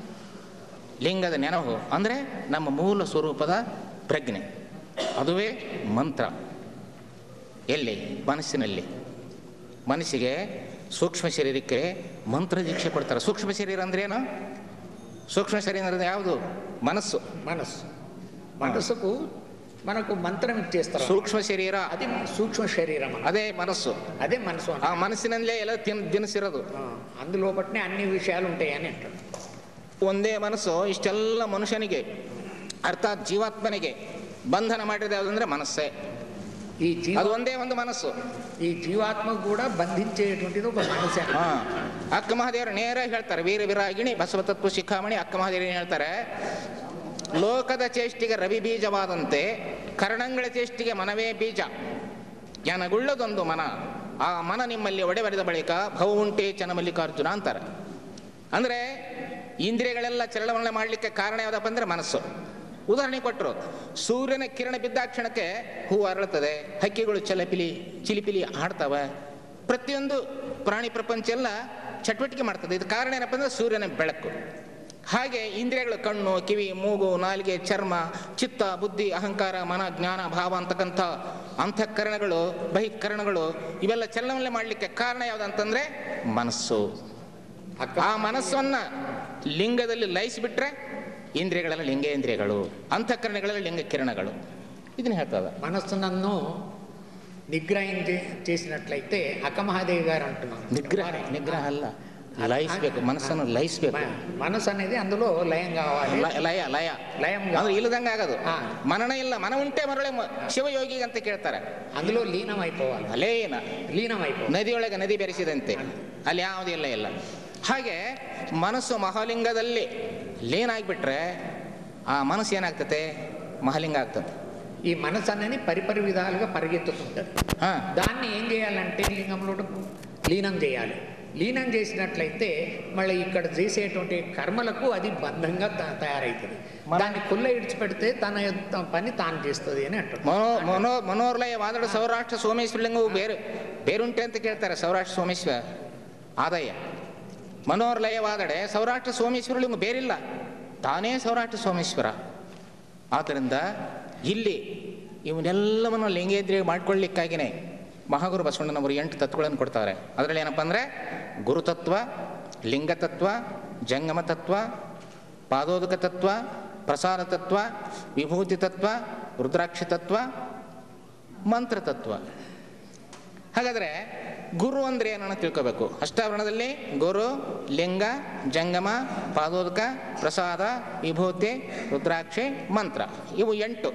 Speaker 1: ಲಿಂಗದ ನೆನಹು ಅಂದರೆ ನಮ್ಮ ಮೂಲ ಸ್ವರೂಪದ ಪ್ರಜ್ಞೆ ಅದುವೇ ಮಂತ್ರ ಎಲ್ಲಿ ಮನಸ್ಸಿನಲ್ಲಿ ಮನಸ್ಸಿಗೆ ಸೂಕ್ಷ್ಮ ಶರೀರಕ್ಕೆ ಮಂತ್ರ ದೀಕ್ಷೆ ಕೊಡ್ತಾರೆ ಸೂಕ್ಷ್ಮ ಶರೀರ ಅಂದ್ರೇನು ಸೂಕ್ಷ್ಮ ಶರೀರ ಅಂದ್ರೆ ಯಾವುದು ಮನಸ್ಸು
Speaker 2: మనస్సు మనసుకు మనకు మంత్రం ఇచ్చేస్తారు
Speaker 1: ಸೂಕ್ಷ್ಮ ಶರೀರ
Speaker 2: అది సూక్ష్మ శరీరం అన్నమాట.
Speaker 1: ಅದೇ ಮನಸ್ಸು
Speaker 2: అదే మనసు
Speaker 1: ಆ
Speaker 2: అన్నమాట.
Speaker 1: ಮನಸ್ಸಿನಲ್ಲೇ ಎಲ್ಲ ತಿನ್ ದಿನಸಿರೋದು
Speaker 2: ఆ, అందులోపట్నే అన్ని విషయాలు ఉంటాయి అని అంటారు
Speaker 1: ಒಂದೇ ಮನಸ್ಸು ಇಷ್ಟೆಲ್ಲ ಮನುಷ್ಯನಿಗೆ ಅರ್ಥಾತ್ ಜೀವಾತ್ಮನಿಗೆ ಬಂಧನ ಮಾಡಿರೋದು ಯಾವುದಂದ್ರೆ ಮನಸ್ಸೇ
Speaker 2: ఈ జీవ
Speaker 1: ಅದು ಒಂದೇ ಒಂದು ಮನಸ್ಸು
Speaker 2: ఈ జీవాత్మ కూడా బంధించేటువంటిది ఒక మనసే
Speaker 1: ಹಾ ಅಕ್ಕ ಮಹಾದೇವರು ನೇರ ಹೇಳ್ತಾರೆ ವೀರ ವಿರಾಗಿಣಿ ಬಸವತತ್ವ ಶಿಖಾಮಣಿ ಅಕ್ಕ ಮಹಾದೇವರು ಏನ್ ಹೇಳ್ತಾರೆ ಲೋಕದ ಚೇಷ್ಟಿಗೆ ರವಿ ಬೀಜವಾದಂತೆ ಕರ್ಣಂಗಳ ಚೇಷ್ಟಿಗೆ ಮನವೇ ಬೀಜ ಜ್ಞಾನಗುಳ್ಳದೊಂದು ಮನ ಆ ಮನ ನಿಮ್ಮಲ್ಲಿ ಒಡೆಬರಿದ ಬಳಿಕ ಭವ ಉಂಟೆ ಚನ್ನಮಲ್ಲಿಕಾರ್ಜುನ ಅಂತಾರೆ ಅಂದ್ರೆ ಇಂದ್ರಿಯಗಳೆಲ್ಲ ಚಲನವಲನ ಮಾಡಲಿಕ್ಕೆ ಕಾರಣ ಯಾವುದಪ್ಪ ಅಂದ್ರೆ ಮನಸ್ಸು ಉದಾಹರಣೆ ಕೊಟ್ಟರು ಸೂರ್ಯನ ಕಿರಣ ಬಿದ್ದಾಕ್ಷಣಕ್ಕೆ ಹೂವು ಅರಳುತ್ತದೆ ಹಕ್ಕಿಗಳು ಚಲಪಿಲಿ ಚಿಲಿಪಿಲಿ ಆಡ್ತವೆ ಪ್ರತಿಯೊಂದು ಪ್ರಾಣಿ ಪ್ರಪಂಚ ಎಲ್ಲ ಚಟುವಟಿಕೆ ಮಾಡ್ತದೆ ಇದು ಕಾರಣ ಏನಪ್ಪ ಅಂದ್ರೆ ಸೂರ್ಯನ ಬೆಳಕು ಹಾಗೆ ಇಂದ್ರಿಯಗಳು ಕಣ್ಣು ಕಿವಿ ಮೂಗು ನಾಲಿಗೆ ಚರ್ಮ ಚಿತ್ತ ಬುದ್ಧಿ ಅಹಂಕಾರ ಮನ ಜ್ಞಾನ ಭಾವ ಅಂತಕ್ಕಂಥ ಅಂತಃಕರಣಗಳು ಬಹಿಕರಣಗಳು ಇವೆಲ್ಲ ಚಲನವಲನೆ ಮಾಡಲಿಕ್ಕೆ ಕಾರಣ ಯಾವುದಂತಂದ್ರೆ ಮನಸ್ಸು
Speaker 2: ಅಕ್ಕ
Speaker 1: ಆ ಮನಸ್ಸನ್ನ ಲಿಂಗದಲ್ಲಿ ಲಯಿಸಿಬಿಟ್ರೆ ಇಂದ್ರಿಯಗಳೆಲ್ಲ ಲಿಂಗೇಂದ್ರಿಯಗಳು ಅಂತಃಕರಣಗಳೆಲ್ಲ ಲಿಂಗ ಕಿರಣಗಳು ಇದನ್ನ ಹೇಳ್ತದ
Speaker 2: మనస్సునన్ను నిగ్రహం చే- చేసినట్లయితే అక్కమహాదేవి గారు అంటున్నారు
Speaker 1: ನಿಗ್ರಹ ನಿಗ್ರಹ ಅಲ್ಲ ಲಯಿಸ್ಬೇಕು ಮನಸ್ಸನ್ನು ಲಯಿಸ್ಬೇಕು
Speaker 2: మ- మనసు అనేది అందులో లయం కావాలి
Speaker 1: ಲ- ಲಯ ಲಯ
Speaker 2: లయం
Speaker 1: ಅಂದ್ರೆ
Speaker 2: కావాలి
Speaker 1: ಇಲ್ಲದಂಗ ಆಗೋದು
Speaker 2: ಹಾ.
Speaker 1: ಮನನ ಇಲ್ಲ ಮನ ಉಂಟೆ ಮರಳೆ ಮ- ಶಿವಯೋಗಿ ಅಂತ ಕೇಳ್ತಾರೆ
Speaker 2: అందులో లీనం అయిపోవాలి
Speaker 1: ಅಲೇನ
Speaker 2: లీనం అయిపోవాలి
Speaker 1: ನದಿಯೊಳಗೆ ನದಿ ಬೆರೆಸಿದಂತೆ ಅಲ್ಲಿ ಯಾವುದೂ ಇಲ್ಲ ಇಲ್ಲ ಹಾಗೆ ಮನಸ್ಸು ಮಹಾಲಿಂಗದಲ್ಲಿ ಲೀನ ಆಗಿಬಿಟ್ರೆ ಆ ಮನಸ್ಸು ಏನಾಗ್ತತೆ ಮಹಾಲಿಂಗ ಆಗ್ತದೆ
Speaker 2: ఈ మనసు అనేది పరిపరి విధాలుగా పరిగెత్తుతుంటుంది
Speaker 1: ಹಾ
Speaker 2: దాన్ని ఏం చేయాలంటే లింగంలో లీనం చేయాలి లీనం చేసినట్లయితే మళ్ళీ ఇక్కడ చేసేటువంటి కర్మలకు అది బంధంగా త- తయారవుతుంది దాన్ని కుల్ల ఇడిచిపెడితే తన యొక్క పని తాను చేస్తుంది అని అంటారు
Speaker 1: ಮನೋ ಮನೋ ಮನೋರ್ಲಯ ವಾದಡ ಸೌರಾಷ್ಟ್ರ ಸೋಮೇಶ್ವರಲಿಂಗವು ಬೇರೆ ಬೇರುಂಟೆ ಅಂತ ಕೇಳ್ತಾರೆ ಸೌರಾಷ್ಟ್ರ ಸೋಮೇಶ್ವರ ಆದಾಯ ಮನೋರ್ಲಯ ವಾದಡೆ ಸೌರಾಷ್ಟ್ರ ಸೋಮೇಶ್ವರಲಿಂಗ ಬೇರಿಲ್ಲ ತಾನೇ ಸೌರಾಷ್ಟ್ರ ಸೋಮೇಶ್ವರ ಆದ್ದರಿಂದ ಇಲ್ಲಿ ಇವನ್ನೆಲ್ಲವನ್ನು ಲಿಂಗೇಂದ್ರಿಯ ಮಾಡ್ಕೊಳ್ಳಿಕ್ಕಾಗಿಯೇ ಮಹಾಗುರು ಬಸವಣ್ಣನವರು ಎಂಟು ತತ್ವಗಳನ್ನು ಕೊಡ್ತಾರೆ ಅದರಲ್ಲಿ ಏನಪ್ಪ ಅಂದರೆ ಗುರುತತ್ವ ಲಿಂಗತತ್ವ ಜಂಗಮ ತತ್ವ ಪಾದೋದಕ ತತ್ವ ಪ್ರಸಾರ ತತ್ವ ವಿಭೂತಿ ತತ್ವ ರುದ್ರಾಕ್ಷಿ ತತ್ವ ಮಂತ್ರ ತತ್ವ ಹಾಗಾದರೆ ಗುರು ಅಂದ್ರೆ ಏನನ್ನ ತಿಳ್ಕೋಬೇಕು ಅಷ್ಟಾವರಣದಲ್ಲಿ ಗುರು ಲಿಂಗ ಜಂಗಮ ಪಾದೋದಕ ಪ್ರಸಾದ ವಿಭೂತಿ ರುದ್ರಾಕ್ಷಿ ಮಂತ್ರ ಇವು ಎಂಟು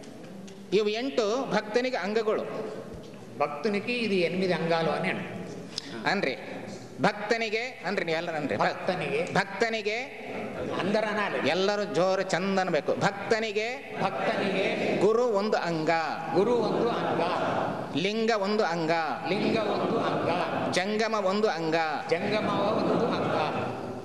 Speaker 1: ಇವು ಎಂಟು ಭಕ್ತನಿಗೆ ಅಂಗಗಳು
Speaker 2: భక్తునికి ఇది ఎనిమిది అంగాలు అని అంటారు
Speaker 1: ಅನ್ರಿ ಭಕ್ತನಿಗೆ ಅನ್ರಿ ನೀವೆಲ್ಲರೂ ಅನ್ರಿ ಭಕ್-
Speaker 2: భక్తనిగే
Speaker 1: ಭಕ್ತನಿಗೆ
Speaker 2: అందరూ అనాలి
Speaker 1: ಎಲ್ಲರೂ ಜೋರು ಚಂದ ಅನ್ಬೇಕು ಭಕ್ತನಿಗೆ
Speaker 2: ಭಕ್ತನಿಗೆ
Speaker 1: ಗುರು ಒಂದು ಅಂಗ
Speaker 2: ಗುರು ಒಂದು ಅಂಗ
Speaker 1: ಲಿಂಗ ಒಂದು ಅಂಗ
Speaker 2: ಲಿಂಗ ಒಂದು ಅಂಗ
Speaker 1: ಜಂಗಮ ಒಂದು ಅಂಗ
Speaker 2: ಜಂಗಮವ ಒಂದು ಅಂಗ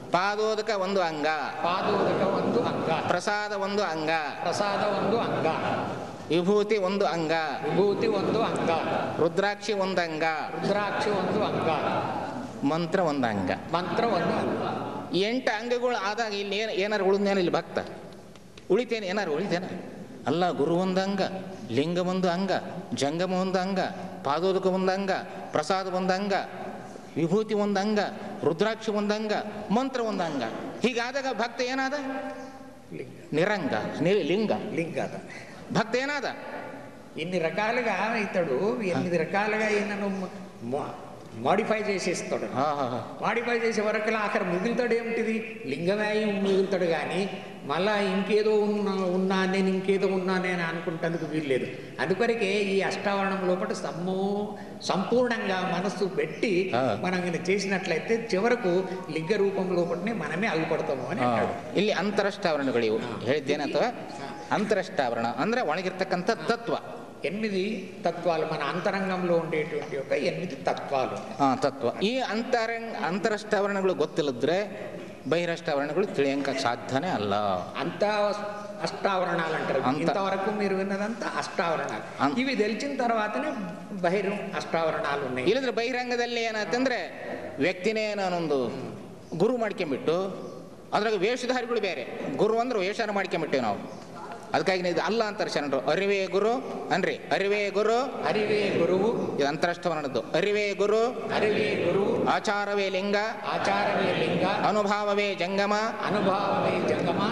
Speaker 1: ಪಾದೋದಕ ಒಂದು ಅಂಗ
Speaker 2: ಪಾದೋದಕ ಒಂದು ಅಂಗ
Speaker 1: ಪ್ರಸಾದ ಒಂದು ಅಂಗ
Speaker 2: ಪ್ರಸಾದ ಒಂದು ಅಂಗ
Speaker 1: ವಿಭೂತಿ ಒಂದು ಅಂಗ
Speaker 2: ವಿಭೂತಿ ಒಂದು ಅಂಗ
Speaker 1: ರುದ್ರಾಕ್ಷಿ ಒಂದು ಅಂಗ
Speaker 2: ರುದ್ರಾಕ್ಷಿ ಒಂದು ಅಂಗ
Speaker 1: ಮಂತ್ರ ಒಂದು ಅಂಗ
Speaker 2: ಮಂತ್ರ ಒಂದು ಅಂಗ
Speaker 1: ಎಂಟು ಅಂಗಗಳು ಆದಾಗ ಇಲ್ಲಿ ಏನು ಏನಾರು ಉಳಿದೇನು ಇಲ್ಲಿ ಭಕ್ತ ಉಳಿತೇನೆ ಏನಾರು ಉಳಿತೇನ ಅಲ್ಲ ಗುರು ಒಂದು ಅಂಗ ಲಿಂಗ ಒಂದು ಅಂಗ ಜಂಗಮ ಒಂದು ಅಂಗ ಪಾದೋದಕ ಒಂದು ಅಂಗ ಪ್ರಸಾದ ಒಂದು ಅಂಗ ವಿಭೂತಿ ಒಂದು ಅಂಗ ರುದ್ರಾಕ್ಷಿ ಒಂದು ಅಂಗ ಮಂತ್ರ ಒಂದು ಅಂಗ ಹೀಗಾದಾಗ ಭಕ್ತ ಏನಾದ
Speaker 2: లింగ
Speaker 1: నిరంగ ని- లింగ
Speaker 2: లింగ అద
Speaker 1: భక్తి ఏనాదా
Speaker 2: ఇన్ని రకాలుగా ఇతడు ఎనిమిది రకాలుగా ఈయనను మాడిఫై చేసేస్తాడు
Speaker 1: ఆహాహా.
Speaker 2: మాడిఫై చేసే వరకు ఆఖరి మిగులుతాడు ఏమిటిది లింగమే అయి మిగులుతాడు కానీ మళ్ళా ఇంకేదో ఉన్నా ఉన్నా నేను ఇంకేదో ఉన్నా నేను అనుకుంటందుకు వీల్లేదు అందుకొరకే ఈ అష్టావరణం లోపల సమ్మో సంపూర్ణంగా మనస్సు పెట్టి
Speaker 1: ఆ.
Speaker 2: మనం ఈయన చేసినట్లయితే చివరకు లింగ రూపం లోపలనే మనమే అగుపడతాము అని
Speaker 1: ಆ,
Speaker 2: అంటాడు
Speaker 1: ಇಲ್ಲಿ ಅಂತರಷ್ಟಾವರಣಗಳು ಇವು ಹೇಳಿದ್ದೇನೆ ಅಥವಾ ಅಂತರಷ್ಟಾವರಣ ಅಂದ್ರೆ ಒಳಗಿರ್ತಕ್ಕಂಥ ತತ್ವ
Speaker 2: ఎనిమిది తత్వాలు మన అంతరంగంలో ఉండేటువంటి ఒక ఎనిమిది తత్వాలు
Speaker 1: ಆ, ತತ್ವ ಈ ಅಂತರಂಗ ಅಂತರಷ್ಟಾವರಣಗಳು ಗೊತ್ತಿಲ್ಲದ್ರೆ ಬಹಿರಷ್ಟಾವರಣಗಳು ತಿಳಿಯಂಕ ಸಾಧ್ಯನೇ ಅಲ್ಲ
Speaker 2: అంత అష్టావరణాలు అంటారు
Speaker 1: అంత-
Speaker 2: ఇంతవరకు మీరు విన్నదంతా అష్టావరణాలు
Speaker 1: అం-
Speaker 2: ఇవి తెలిసిన తర్వాతనే బహిర్ అష్టావరణాలు ఉన్నాయి
Speaker 1: ಇಲ್ಲದ್ರೆ ಬಹಿರಂಗದಲ್ಲಿ ಏನಾಯ್ತಂದ್ರೆ ವ್ಯಕ್ತಿನೇ ನಾನೊಂದು ಗುರು ಮಾಡ್ಕೊಂಬಿಟ್ಟು ಅದ್ರಾಗ ವೇಷಧಾರಿಗಳು ಬೇರೆ ಗುರು ಅಂದ್ರೆ ವೇಷನ ಮಾಡ್ಕೊಂಬಿಟ್ಟೇವೆ ನಾವು ಅದಕ್ಕಾಗಿ ಇದು ಅಲ್ಲ ಅಂತಾರೆ ಶರಣರು ಅರಿವೇ ಗುರು ಅನ್ರಿ ಅರಿವೇ ಗುರು
Speaker 2: అరివే గురువు
Speaker 1: ಇದು ಅಂತರಷ್ಟಾವರಣದ್ದು ಅರಿವೇ ಗುರು
Speaker 2: అరివే గురువు
Speaker 1: ಆಚಾರವೇ ಲಿಂಗ
Speaker 2: ఆచారవే లింగ
Speaker 1: ಅನುಭಾವವೇ ಜಂಗಮ
Speaker 2: అనుభావమే జంగమ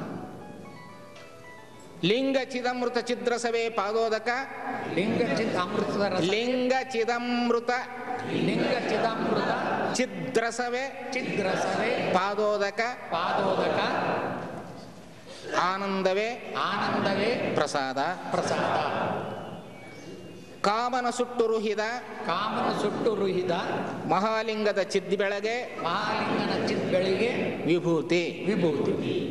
Speaker 1: ಲಿಂಗ ಚಿದಮೃತ ಚಿದ್ರಸವೇ ಪಾದೋದಕ
Speaker 2: లింగ చిత్ అమృత రస
Speaker 1: ಲಿಂಗ ಚಿದಮೃತ
Speaker 2: లింగ చిదామృత
Speaker 1: ಚಿದ್ರಸವೇ
Speaker 2: చిద్రసవే
Speaker 1: ಪಾದೋದಕ
Speaker 2: పాదోదక
Speaker 1: ಆನಂದವೇ
Speaker 2: ఆనందవే
Speaker 1: ಪ್ರಸಾದ
Speaker 2: ప్రసాద
Speaker 1: ಕಾಮನ ಸುಟ್ಟುರುಹಿದ
Speaker 2: ಕಾಮನ ಸುಟ್ಟು ರುಹಿದ
Speaker 1: ಮಹಾಲಿಂಗದ ಚಿದ್ದಿ ಬೆಳಗ್ಗೆ
Speaker 2: ಮಹಾಲಿಂಗನ ಚಿತ್ಗಳಿಗೆ
Speaker 1: ವಿಭೂತಿ
Speaker 2: ವಿಭೂತಿ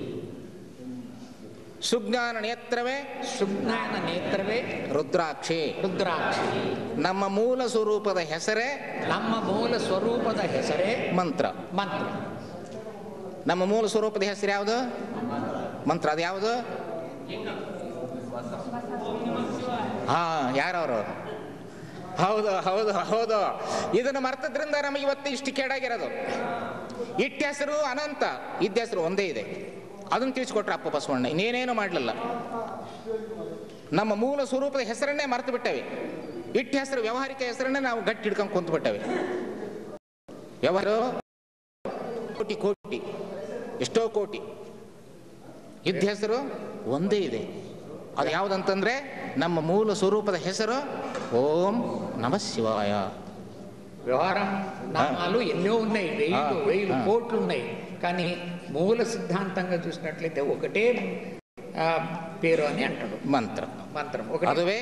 Speaker 1: ಸುಜ್ಞಾನ ನೇತ್ರವೇ
Speaker 2: ಸುಜ್ಞಾನ ನೇತ್ರವೇ
Speaker 1: ರುದ್ರಾಕ್ಷಿ
Speaker 2: ರುದ್ರಾಕ್ಷಿ
Speaker 1: ನಮ್ಮ ಮೂಲ ಸ್ವರೂಪದ ಹೆಸರೇ
Speaker 2: ನಮ್ಮ ಮೂಲ ಸ್ವರೂಪದ ಹೆಸರೇ
Speaker 1: ಮಂತ್ರ
Speaker 2: ಮಂತ್ರ
Speaker 1: ನಮ್ಮ ಮೂಲ ಸ್ವರೂಪದ ಹೆಸರು ಯಾವುದು ಮಂತ್ರ ಅದು ಯಾವುದು ಹಾ ಯಾರವರು ಹೌದು ಹೌದು ಹೌದು ಇದನ್ನು ಮರ್ತದ್ರಿಂದ ನಮಗೆ ಇವತ್ತು ಇಷ್ಟು ಕೇಡಾಗಿರೋದು ಇಟ್ಟ ಹೆಸರು ಅನಂತ ಇದ್ದ ಹೆಸರು ಒಂದೇ ಇದೆ ಅದನ್ನು ತಿಳಿಸ್ಕೊಟ್ರೆ ಅಪ್ಪ ಬಸವಣ್ಣ ಇನ್ನೇನೇನು ಮಾಡಲಿಲ್ಲ ನಮ್ಮ ಮೂಲ ಸ್ವರೂಪದ ಹೆಸರನ್ನೇ ಮರೆತು ಬಿಟ್ಟವೆ ಇಟ್ಟ ಹೆಸರು ವ್ಯಾವಹಾರಿಕ ಹೆಸರನ್ನೇ ನಾವು ಗಟ್ಟಿ ಹಿಡ್ಕೊಂಡು ಕುಂತು ಬಿಟ್ಟವೆ ವ್ಯವಹಾರ ಕೋಟಿ ಕೋಟಿ ಎಷ್ಟೋ ಕೋಟಿ ಇದ್ದ ಹೆಸರು ಒಂದೇ ಇದೆ ಅದು ಯಾವುದಂತಂದ್ರೆ ನಮ್ಮ ಮೂಲ ಸ್ವರೂಪದ ಹೆಸರು ఓం నమ శివాయ
Speaker 2: వ్యవహారం నామాలు ఎన్నో ఉన్నాయి వెయ్యిలు
Speaker 1: ఆ,
Speaker 2: వెయ్యిలు
Speaker 1: ఆ.
Speaker 2: కోట్లు ఉన్నాయి కానీ మూల సిద్ధాంతంగా చూసినట్లయితే ఒకటే ఆ, పేరు అని అంటాడు
Speaker 1: ಮಂತ್ರ
Speaker 2: మంత్రం ఒకటి
Speaker 1: ಅದುವೇ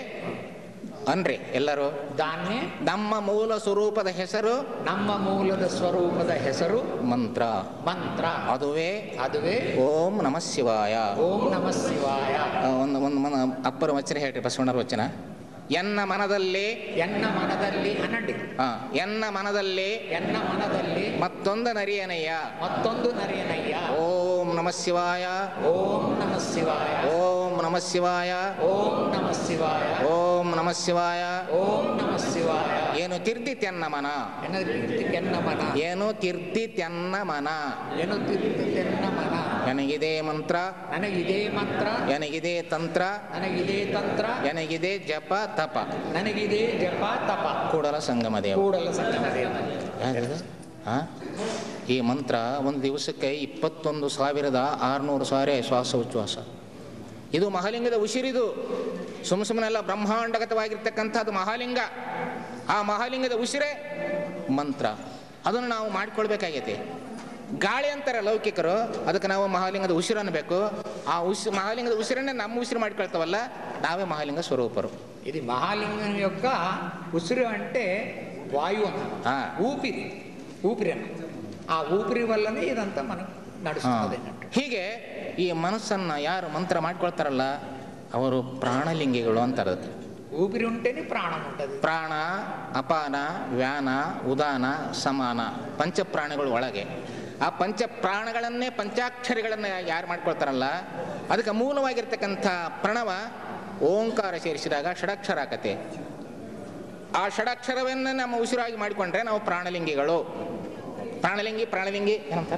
Speaker 1: ಅನ್ರಿ ಎಲ್ಲರೂ
Speaker 2: దాన్నే
Speaker 1: ನಮ್ಮ ಮೂಲ ಸ್ವರೂಪದ ಹೆಸರು
Speaker 2: ನಮ್ಮ ಮೂಲದ ಸ್ವರೂಪದ ಹೆಸರು
Speaker 1: ಮಂತ್ರ
Speaker 2: ಮಂತ್ರ
Speaker 1: ಅದುವೇ
Speaker 2: ಅದುವೇ
Speaker 1: ಓಂ ನಮ ಶಿವಾಯ
Speaker 2: ಓಂ ನಮ ಶಿವಾಯ
Speaker 1: ಆ, ಒಂದು ಒಂದು ಮನ ಅಪ್ಪರ ವಚನ ಹೇಳ್ರಿ ಬಸವಣ್ಣರ ವಚನ ಎನ್ನ ಮನದಲ್ಲಿ
Speaker 2: ಎನ್ನ ಮನದಲ್ಲಿ ಅನಡಿ
Speaker 1: ಆ, ಎನ್ನ ಮನದಲ್ಲಿ
Speaker 2: ಎನ್ನ ಮನದಲ್ಲಿ
Speaker 1: ಮತ್ತೊಂದು ನರಿಯನಯ್ಯ
Speaker 2: ಮತ್ತೊಂದು ನರೇನಯ್ಯ
Speaker 1: ಓಂ ನಮ ಶಿವಾಯ
Speaker 2: ಓಂ ನಮ ಶಿವಾಯ
Speaker 1: ಓಂ ನಮ ಶಿವಾಯ
Speaker 2: ಓಂ ನಮ ಶಿವಾಯ
Speaker 1: ಓಂ ನಮ ಶಿವಾಯ
Speaker 2: ಓಂ ನಮ ಶಿವಾಯ
Speaker 1: ಏನು ತಿರ್ದಿತ್ಯನ್ನ ಮನ
Speaker 2: ಎನ್ನ ಕೀರ್ತಿಗೆನ್ನ ಮನ
Speaker 1: ಏನು ತಿರ್ದಿತ್ಯನ್ನ ಮನ
Speaker 2: ಏನು ತಿರುಗುತ್ತೆನ್ನ ಮನ
Speaker 1: ನನಗಿದೆ ಮಂತ್ರ
Speaker 2: ನನಗಿದೇ ಮಂತ್ರ
Speaker 1: ನನಗಿದೆ ತಂತ್ರ
Speaker 2: ನನಗಿದೇ ತಂತ್ರ
Speaker 1: ನನಗಿದೆ ಜಪ ತಪ
Speaker 2: ನನಗಿದೇ ಜಪ ತಪ
Speaker 1: ಕೂಡಲ ಸಂಗಮ ದೇವ
Speaker 2: ಕೂಡಲ ಸಂಗಮ ದೇವ
Speaker 1: ಯಾರಿದು? ಆ? ಈ ಮಂತ್ರ ಒಂದು ದಿವಸಕ್ಕೆ ಇಪ್ಪತ್ತೊಂದು ಸಾವಿರದ ಆರುನೂರು ಸಾರಿ ಶ್ವಾಸ ಉಚ್ಛ್ವಾಸ ಇದು ಮಹಾಲಿಂಗದ ಉಸಿರಿದು ಸುಮ್ಮ ಸುಮ್ಮನೆಲ್ಲ ಬ್ರಹ್ಮಾಂಡಗತವಾಗಿರ್ತಕ್ಕಂಥದ್ದು ಮಹಾಲಿಂಗ ಆ ಮಹಾಲಿಂಗದ ಉಸಿರೇ ಮಂತ್ರ ಅದನ್ನು ನಾವು ಮಾಡ್ಕೊಳ್ಬೇಕಾಗೈತಿ ಗಾಳಿ ಅಂತಾರೆ ಲೌಕಿಕರು ಅದಕ್ಕೆ ನಾವು ಮಹಾಲಿಂಗದ ಉಸಿರು ಅನ್ಬೇಕು ಆ ಉಸಿ ಮಹಾಲಿಂಗದ ಉಸಿರನ್ನೇ ನಮ್ಮ ಉಸಿರು ಮಾಡ್ಕೊಳ್ತಾವಲ್ಲ ನಾವೇ ಮಹಾಲಿಂಗ ಸ್ವರೂಪರು
Speaker 2: ఇది మహాలింగం యొక్క ఉసిరు అంటే వాయువు అన్నమాట
Speaker 1: ఆ.
Speaker 2: ఊపిరి ఊపిరి అన్నమాట ఆ ఊపిరి వల్లనే ఇదంతా మనకు
Speaker 1: ಹಾ.
Speaker 2: నడుస్తుంది అన్నట్టు
Speaker 1: ಹೀಗೆ ಈ ಮನಸ್ಸನ್ನು ಯಾರು ಮಂತ್ರ ಮಾಡ್ಕೊಳ್ತಾರಲ್ಲ ಅವರು ಪ್ರಾಣಲಿಂಗಿಗಳು ಅಂತಾರೆ ಅದಕ್ಕೆ.
Speaker 2: ఊపిరి ఉంటేనే ప్రాణం ఉంటుంది
Speaker 1: ಪ್ರಾಣ ಅಪಾನ ವ್ಯಾನ ಉದಾನ ಸಮಾನ ಪಂಚಪ್ರಾಣಿಗಳು ಒಳಗೆ ಆ ಪಂಚ ಪ್ರಾಣಗಳನ್ನೇ ಪಂಚಾಕ್ಷರಿಗಳನ್ನು ಯಾರು ಮಾಡ್ಕೊಳ್ತಾರಲ್ಲ ಅದಕ್ಕೆ ಮೂಲವಾಗಿರ್ತಕ್ಕಂಥ ಪ್ರಣವ ಓಂಕಾರ ಸೇರಿಸಿದಾಗ ಷಡಕ್ಷರ ಆಕತೆ ಆ ಷಡಕ್ಷರವನ್ನ ನಮ್ಮ ಉಸಿರಾಗಿ ಮಾಡಿಕೊಂಡ್ರೆ ನಾವು ಪ್ರಾಣಲಿಂಗಿಗಳು ಪ್ರಾಣಲಿಂಗಿ ಪ್ರಾಣಲಿಂಗಿ ಏನಂತಾರ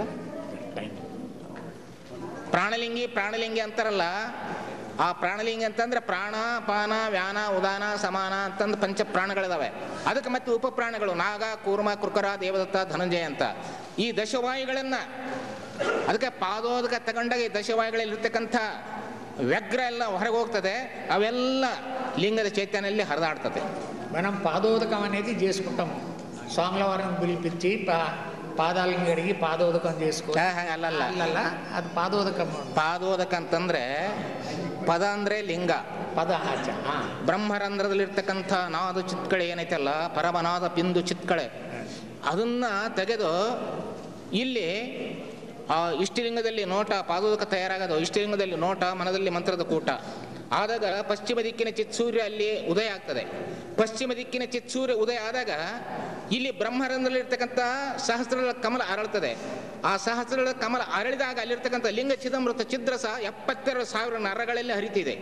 Speaker 1: ಪ್ರಾಣಲಿಂಗಿ ಪ್ರಾಣಲಿಂಗಿ ಅಂತಾರಲ್ಲ ಆ ಪ್ರಾಣಲಿಂಗಿ ಅಂತಂದ್ರೆ ಪ್ರಾಣ ಪಾನ ವ್ಯಾನ ಉದಾನ ಸಮಾನ ಅಂತಂದು ಪಂಚ ಪ್ರಾಣಗಳಿದಾವೆ ಅದಕ್ಕೆ ಮತ್ತೆ ಉಪಪ್ರಾಣಗಳು ನಾಗ ಕೂರ್ಮ ಕುರ್ಕರ ದೇವದತ್ತ ಧನಂಜಯ ಅಂತ ಈ ದಶವಾಯುಗಳನ್ನ ಅದಕ್ಕೆ ಪಾದೋದಕ ತಗೊಂಡಾಗ ಈ ದಶವಾಯುಗಳಲ್ಲಿ ಇರ್ತಕ್ಕಂಥ ವ್ಯಗ್ರ ಎಲ್ಲ ಹೊರಗೆ ಹೋಗ್ತದೆ ಅವೆಲ್ಲ ಲಿಂಗದ ಚೈತನ್ಯಲ್ಲಿ ಹರಿದಾಡ್ತದೆ
Speaker 2: మనం పాదోదకం అనేది చేసుకుంటాము సోమవారం పిలిపించి పా పాదాలను కడిగి పాదోదకం చేసుకో
Speaker 1: ಹಾ, ಹಾ, ಅಲ್ಲಲ್ಲ
Speaker 2: అల్లల్ల అది పాదోదకం
Speaker 1: ಪಾದೋದಕ ಅಂತಂದ್ರೆ ಪದ ಅಂದ್ರೆ ಲಿಂಗ
Speaker 2: పదహాచ
Speaker 1: ಬ್ರಹ್ಮರಂಧ್ರದಲ್ಲಿರ್ತಕ್ಕಂಥ ನಾದ ಚಿತ್ಕಳೆ ಏನೈತಲ್ಲ ಪರಮನಾದ ಪಿಂದು ಚಿತ್ಕಳೆ ಅದನ್ನ ತೆಗೆದು ಇಲ್ಲಿ ಆ ಇಷ್ಟಲಿಂಗದಲ್ಲಿ ನೋಟ ಪಾದೋದಕ ತಯಾರಾಗೋದು ಇಷ್ಟಲಿಂಗದಲ್ಲಿ ನೋಟ ಮನದಲ್ಲಿ ಮಂತ್ರದ ಕೂಟ ಆದಾಗ ಪಶ್ಚಿಮ ದಿಕ್ಕಿನ ಚಿತ್ಸೂರ್ಯ ಅಲ್ಲಿ ಉದಯ ಆಗ್ತದೆ ಪಶ್ಚಿಮ ದಿಕ್ಕಿನ ಚಿತ್ಸೂರ್ಯ ಉದಯ ಆದಾಗ ಇಲ್ಲಿ ಬ್ರಹ್ಮರಂಧ್ರದಲ್ಲಿರ್ತಕ್ಕಂಥ ಸಹಸ್ರಗಳ ಕಮಲ ಅರಳ್ತದೆ ಆ ಸಹಸ್ರಗಳ ಕಮಲ ಅರಳಿದಾಗ ಅಲ್ಲಿರ್ತಕ್ಕಂಥ ಲಿಂಗ ಚಿದಂಬೃತ ಛಿದ್ರಸ ಎಪ್ಪತ್ತೆರಡು ಸಾವಿರ ನರಗಳಲ್ಲಿ ಹರಿತಿದೆ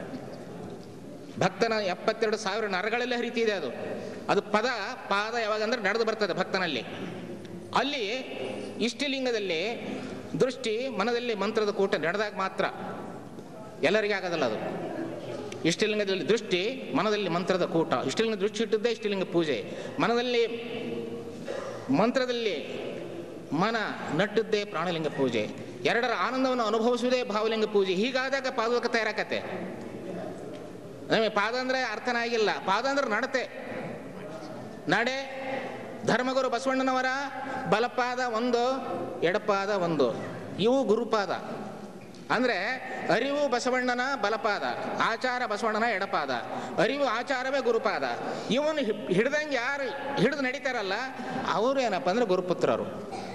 Speaker 1: ಭಕ್ತನ ಎಪ್ಪತ್ತೆರಡು ಸಾವಿರ ನರಗಳಲ್ಲಿ ಹರಿತಿದೆ ಅದು ಅದು ಪದ ಪಾದ ಯಾವಾಗ ಅಂದ್ರೆ ನಡೆದು ಬರ್ತದೆ ಭಕ್ತನಲ್ಲಿ ಅಲ್ಲಿ ಇಷ್ಟಲಿಂಗದಲ್ಲಿ ದೃಷ್ಟಿ ಮನದಲ್ಲಿ ಮಂತ್ರದ ಕೂಟ ನಡೆದಾಗ ಮಾತ್ರ ಎಲ್ಲರಿಗೆ ಆಗೋದಲ್ಲ ಅದು ಇಷ್ಟಲಿಂಗದಲ್ಲಿ ದೃಷ್ಟಿ ಮನದಲ್ಲಿ ಮಂತ್ರದ ಕೂಟ ಇಷ್ಟಲಿಂಗ ದೃಷ್ಟಿ ಇಟ್ಟದ್ದೇ ಇಷ್ಟಲಿಂಗ ಪೂಜೆ ಮನದಲ್ಲಿ ಮಂತ್ರದಲ್ಲಿ ಮನ ನಟ್ಟದ್ದೇ ಪ್ರಾಣಲಿಂಗ ಪೂಜೆ ಎರಡರ ಆನಂದವನ್ನು ಅನುಭವಿಸುವುದೇ ಭಾವಲಿಂಗ ಪೂಜೆ ಹೀಗಾದಾಗ ಪಾದೋದಕ ತಯಾರಾಕತ್ತೆ ನಮಗೆ ಪಾದ ಅಂದರೆ ಅರ್ಥನ ಆಗಿಲ್ಲ ಪಾದ ಅಂದ್ರೆ ನಡತೆ ನಡೆ ಧರ್ಮಗುರು ಬಸವಣ್ಣನವರ ಬಲಪಾದ ಒಂದು ಎಡಪಾದ ಒಂದು ಇವು ಗುರುಪಾದ ಅಂದರೆ ಅರಿವು ಬಸವಣ್ಣನ ಬಲಪಾದ ಆಚಾರ ಬಸವಣ್ಣನ ಎಡಪಾದ ಅರಿವು ಆಚಾರವೇ ಗುರುಪಾದ ಇವನು ಹಿಡ್ದಂಗೆ ಯಾರು ಹಿಡಿದು ನಡೀತಾರಲ್ಲ ಅವರು ಏನಪ್ಪ ಅಂದ್ರೆ ಗುರುಪುತ್ರರು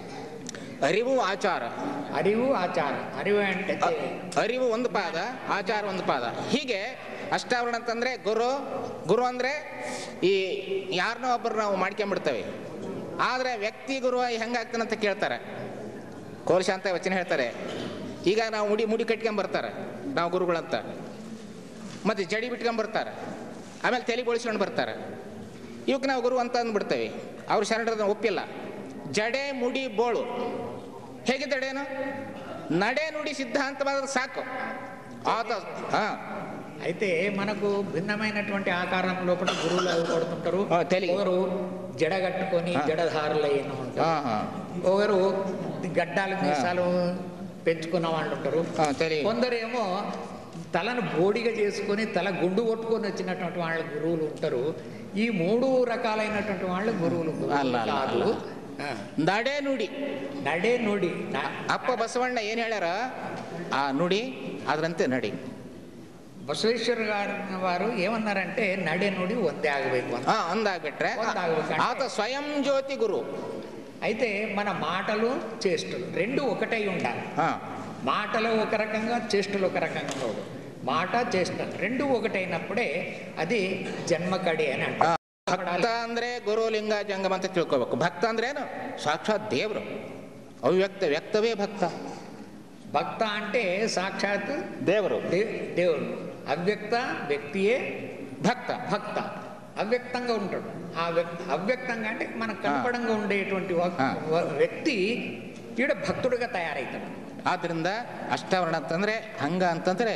Speaker 1: ಅರಿವು ಆಚಾರ
Speaker 2: ಅರಿವು ಆಚಾರ ಅರಿವು అంటే
Speaker 1: ಅರಿವು ಒಂದು ಪಾದ ಆಚಾರ ಒಂದು ಪಾದ ಹೀಗೆ ಅಷ್ಟಾವರಣ ಅಂತಂದ್ರೆ ಗುರು ಗುರು ಅಂದ್ರೆ ಈ ಯಾರನ್ನೋ ಒಬ್ಬರು ನಾವು ಮಾಡ್ಕೊಂಡ್ಬಿಡ್ತೇವೆ ಆದರೆ ವ್ಯಕ್ತಿ ಗುರು ಹೆಂಗಾಗ್ತಾನೆ ಅಂತ ಕೇಳ್ತಾರೆ ಕೋಲ್ಶಾಂತ ವಚನ ಹೇಳ್ತಾರೆ ಈಗ ನಾವು ಮುಡಿ ಮುಡಿ ಕಟ್ಕೊಂಬರ್ತಾರೆ ನಾವು ಗುರುಗಳಂತ ಮತ್ತೆ ಜಡಿ ಬಿಟ್ಕೊಂಬರ್ತಾರೆ ಆಮೇಲೆ ತಲೆ ಬೋಳಿಸ್ಕೊಂಡು ಬರ್ತಾರೆ ಇವಕ್ಕೆ ನಾವು ಗುರು ಅಂತ ಅಂದ್ಬಿಡ್ತೇವೆ ಅವ್ರು ಶರಣರದನ್ನ ಒಪ್ಪಿಲ್ಲ ಜಡೆ ಮುಡಿ ಬೋಳು ಹೇಗಿದ್ದಡೇನು ನಡೆ ನುಡಿ ಸಿದ್ಧಾಂತವಾದ್ರೆ సాకు ఆత ఆ,
Speaker 2: అయితే మనకు భిన్నమైనటువంటి ఆకారం లోపల గురువులు అవి కొడుతుంటారు
Speaker 1: ఆ, తెలియ.
Speaker 2: ఒకరు జడ కట్టుకొని
Speaker 1: ఆ.
Speaker 2: జడధారులు అయిన
Speaker 1: ఆ,
Speaker 2: ఉంటారు
Speaker 1: ఆ,
Speaker 2: ఒకరు గడ్డాలు మీసాలు పెంచుకున్న వాళ్ళు ఉంటారు
Speaker 1: ఆ, తెలియ.
Speaker 2: కొందరేమో తలను బోడిగా చేసుకొని తల గుండు కొట్టుకొని వచ్చినటువంటి వాళ్ళ గురువులు ఉంటారు ఈ మూడు రకాలైనటువంటి వాళ్ళు గురువులు గురువులు
Speaker 1: అల్ల, అల్ల,
Speaker 2: కాదు
Speaker 1: అల్ల.
Speaker 2: ఆ.
Speaker 1: ನಡೆ ನುಡಿ
Speaker 2: నడే నుడి న-
Speaker 1: ಅಪ್ಪ ಬಸವಣ್ಣ ಏನು ಹೇಳ್ಯಾರ ಆ ನುಡಿ ಅದರಂತೆ ನಡಿ
Speaker 2: ಬಸವೇಶ್ವರ గారు వారు ఏమన్నారంటే నడే నుడి ಒಂದೇ ಆಗಬೇಕು ಅಂತ
Speaker 1: ಹಾ ಅಂದಾಗ್ಬಿಟ್ರೆ
Speaker 2: ಒಂದಾಗ್ಬೇಕಂటే?
Speaker 1: ಆತ ಸ್ವಯಂ ಜ್ಯೋತಿ ಗುರು
Speaker 2: అయితే మన మాటలు చేష్టలు రెండు ఒకటై ఉండాలి
Speaker 1: ಹಾ
Speaker 2: మాటలు ఒక రకంగా చేష్టలు ఒక రకంగా ఉండవు మాట చేష్ట రెండు ఒకటైనప్పుడే అది జన్మకడి అని అంటారు
Speaker 1: ಭಕ್ತ ಅಂದ್ರೆ ಗುರು ಲಿಂಗ ಜಂಗಮ ಅಂತ ತಿಳ್ಕೊಬೇಕು ಭಕ್ತ ಅಂದ್ರೆ ಏನು ಸಾಕ್ಷಾತ್ ದೇವರು ಅವ್ಯಕ್ತ ವ್ಯಕ್ತವೇ ಭಕ್ತ
Speaker 2: భక్త అంటే సాక్షాత్
Speaker 1: ದೇವರು
Speaker 2: దే- దేవుడు అవ్యక్త వ్యక్తియే
Speaker 1: ಭಕ್ತ
Speaker 2: భక్త అవ్యక్తంగా ఉంటాడు ఆ వ్యక్ అవ్యక్తంగా అంటే మనకు కనపడంగా ఉండేటువంటి ఒక-
Speaker 1: ఆ.
Speaker 2: వ- వ్యక్తి ఈడ భక్తుడిగా తయారవుతాడు
Speaker 1: ಆದ್ರಿಂದ ಅಷ್ಟಾವರಣ ಅಂತಂದ್ರೆ ಅಂಗ ಅಂತಂದ್ರೆ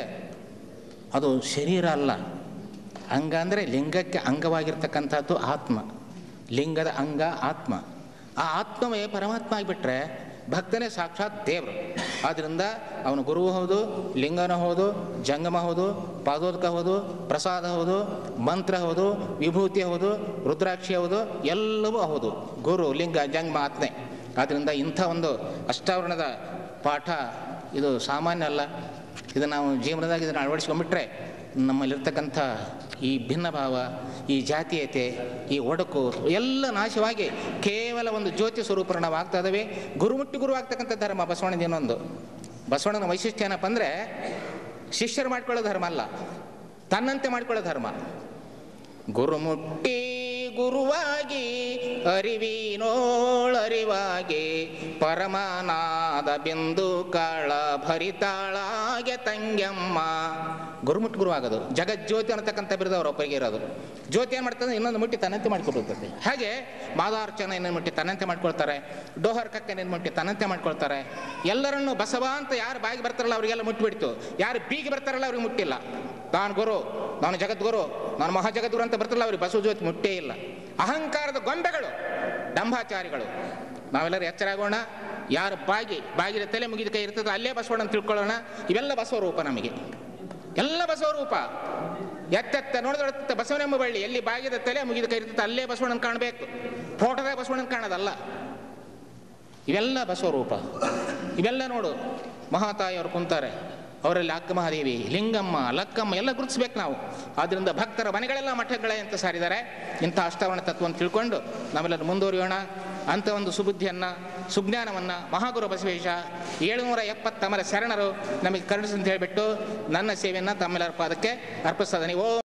Speaker 1: ಅದು ಶರೀರ ಅಲ್ಲ ಅಂಗ ಅಂದರೆ ಲಿಂಗಕ್ಕೆ ಅಂಗವಾಗಿರ್ತಕ್ಕಂಥದ್ದು ಆತ್ಮ ಲಿಂಗದ ಅಂಗ ಆತ್ಮ ಆ ಆತ್ಮವೇ ಪರಮಾತ್ಮ ಆಗಿಬಿಟ್ರೆ ಭಕ್ತನೇ ಸಾಕ್ಷಾತ್ ದೇವರು ಆದ್ದರಿಂದ ಅವನು ಗುರುವು ಹೌದು ಲಿಂಗನ ಹೌದು ಜಂಗಮ ಹೌದು ಪಾದೋದಕ ಹೌದು ಪ್ರಸಾದ ಹೌದು ಮಂತ್ರ ಹೌದು ವಿಭೂತಿ ಹೌದು ರುದ್ರಾಕ್ಷಿ ಹೌದು ಎಲ್ಲವೂ ಹೌದು ಗುರು ಲಿಂಗ ಜಂಗಮ ಆತ್ಮೆ ಆದ್ದರಿಂದ ಇಂಥ ಒಂದು ಅಷ್ಟಾವರಣದ ಪಾಠ ಇದು ಸಾಮಾನ್ಯ ಅಲ್ಲ ಇದು ನಾವು ಜೀವನದಾಗ ಇದನ್ನು ಅಳವಡಿಸ್ಕೊಂಡ್ಬಿಟ್ರೆ ನಮ್ಮಲ್ಲಿರ್ತಕ್ಕಂಥ ಈ ಭಿನ್ನ ಭಾವ ಈ ಜಾತೀಯತೆ ಈ ಒಡಕು ಎಲ್ಲ ನಾಶವಾಗಿ ಕೇವಲ ಒಂದು ಜ್ಯೋತಿ ಸ್ವರೂಪ ನಾವು ಆಗ್ತಾ ಇದ್ದಾವೆ ಗುರುಮುಟ್ಟಿ ಗುರು ಆಗ್ತಕ್ಕಂಥ ಧರ್ಮ ಬಸವಣ್ಣನ ಇನ್ನೊಂದು ಬಸವಣ್ಣನ ವೈಶಿಷ್ಟ್ಯ ಏನಪ್ಪ ಅಂದರೆ ಶಿಷ್ಯರು ಮಾಡ್ಕೊಳ್ಳೋ ಧರ್ಮ ಅಲ್ಲ ತನ್ನಂತೆ ಮಾಡ್ಕೊಳ್ಳೋ ಧರ್ಮ ಗುರುಮುಟ್ಟಿ ಗುರುವಾಗಿ ಅರಿವಿನೋಳರಿವಾಗಿ ಪರಮನಾದ ಬಿಂದು ಕಾಳ ಭರಿತಾಳಾಗೆ ತಂಗ್ಯಮ್ಮ ಗುರುಮುಟ್ ಗುರು ಆಗೋದು ಜಗಜ್ಯೋತಿ ಅನ್ನತಕ್ಕಂಥ ಬಿರುದು ಅವ್ರ ಒಬ್ಬರಿಗೆ ಇರೋದು ಜ್ಯೋತಿ ಏನು ಮಾಡ್ತದೆ ಇನ್ನೊಂದು ಮುಟ್ಟಿ ತನ್ನಂತೆ ಮಾಡ್ಕೊಳ್ತದೆ ಹಾಗೆ ಮಾದಾರ್ಚನ ಇನ್ನೊಂದು ಮುಟ್ಟಿ ತನ್ನಂತೆ ಮಾಡ್ಕೊಳ್ತಾರೆ ಡೋಹರ್ ಕಕ್ಕ ಇನ್ನೊಂದು ಮುಟ್ಟಿ ತನ್ನಂತೆ ಮಾಡ್ಕೊಳ್ತಾರೆ ಎಲ್ಲರನ್ನು ಬಸವ ಅಂತ ಯಾರು ಬಾಯಿಗೆ ಬರ್ತಾರಲ್ಲ ಅವರಿಗೆಲ್ಲ ಮುಟ್ಟಿಬಿಡ್ತು ಯಾರು ಬೀಗಿ ಬರ್ತಾರಲ್ಲ ಅವ್ರಿಗೆ ಮುಟ್ಟಿಲ್ಲ ನಾನು ಗುರು ನಾನು ಜಗದ್ಗುರು ನಾನು ಮಹಾಜಗದ್ಗುರು ಅಂತ ಬರ್ತಾರಲ್ಲ ಅವ್ರಿಗೆ ಬಸವ ಜ್ಯೋತಿ ಮುಟ್ಟೇ ಇಲ್ಲ ಅಹಂಕಾರದ ಗೊಂಬೆಗಳು ಡಂಭಾಚಾರಿಗಳು ನಾವೆಲ್ಲರೂ ಎಚ್ಚರ ಆಗೋಣ ಯಾರು ಬಾಗಿ ಬಾಗಿದ ತಲೆ ಮುಗಿದ ಕೈ ಇರ್ತದೆ ಅಲ್ಲೇ ಬಸವಣ್ಣ ಅಂತ ತಿಳ್ಕೊಳ್ಳೋಣ ಇವೆಲ್ಲ ಬಸವ ರೂಪ ನಮಗೆ ಎಲ್ಲ ಬಸವ ರೂಪ ಎತ್ತೆತ್ತ ನೋಡಿದ ಬಸವನೆಂಬ ಬಳ್ಳಿ ಎಲ್ಲಿ ಬಾಗಿದ ತಲೆ ಮುಗಿದ ಕೈ ಇರ್ತದೆ ಅಲ್ಲೇ ಬಸವಣ್ಣನ ಕಾಣಬೇಕು ಫೋಟೋದಾಗ ಬಸವಣ್ಣನ ಕಾಣೋದಲ್ಲ ಇವೆಲ್ಲ ಬಸವ ರೂಪ ಇವೆಲ್ಲ ನೋಡು ಮಹಾತಾಯಿಯವರು ಕುಂತಾರೆ ಅವರಲ್ಲಿ ಅಕ್ಕ ಮಹಾದೇವಿ ಲಿಂಗಮ್ಮ ಲಕ್ಕಮ್ಮ ಎಲ್ಲ ಗುರುತಿಸ್ಬೇಕು ನಾವು ಆದ್ದರಿಂದ ಭಕ್ತರ ಮನೆಗಳೆಲ್ಲ ಮಠಗಳೇ ಅಂತ ಸಾರಿದ್ದಾರೆ ಇಂಥ ಅಷ್ಟಾವರಣ ತತ್ವವನ್ನು ತಿಳ್ಕೊಂಡು ನಾವೆಲ್ಲರೂ ಮುಂದುವರಿಯೋಣ ಅಂಥ ಒಂದು ಸುಬುದ್ಧಿಯನ್ನು ಸುಜ್ಞಾನವನ್ನು ಮಹಾಗುರು ಬಸವೇಶ ಏಳುನೂರ ಎಪ್ಪತ್ತಮರ ಶರಣರು ನಮಗೆ ಕರುಣಿಸಿ ಅಂತ ಹೇಳಿಬಿಟ್ಟು ನನ್ನ ಸೇವೆಯನ್ನು ತಮ್ಮೆಲ್ಲರ ಪಾದಕ್ಕೆ ಅರ್ಪಿಸ್ತದೆ ನೀವು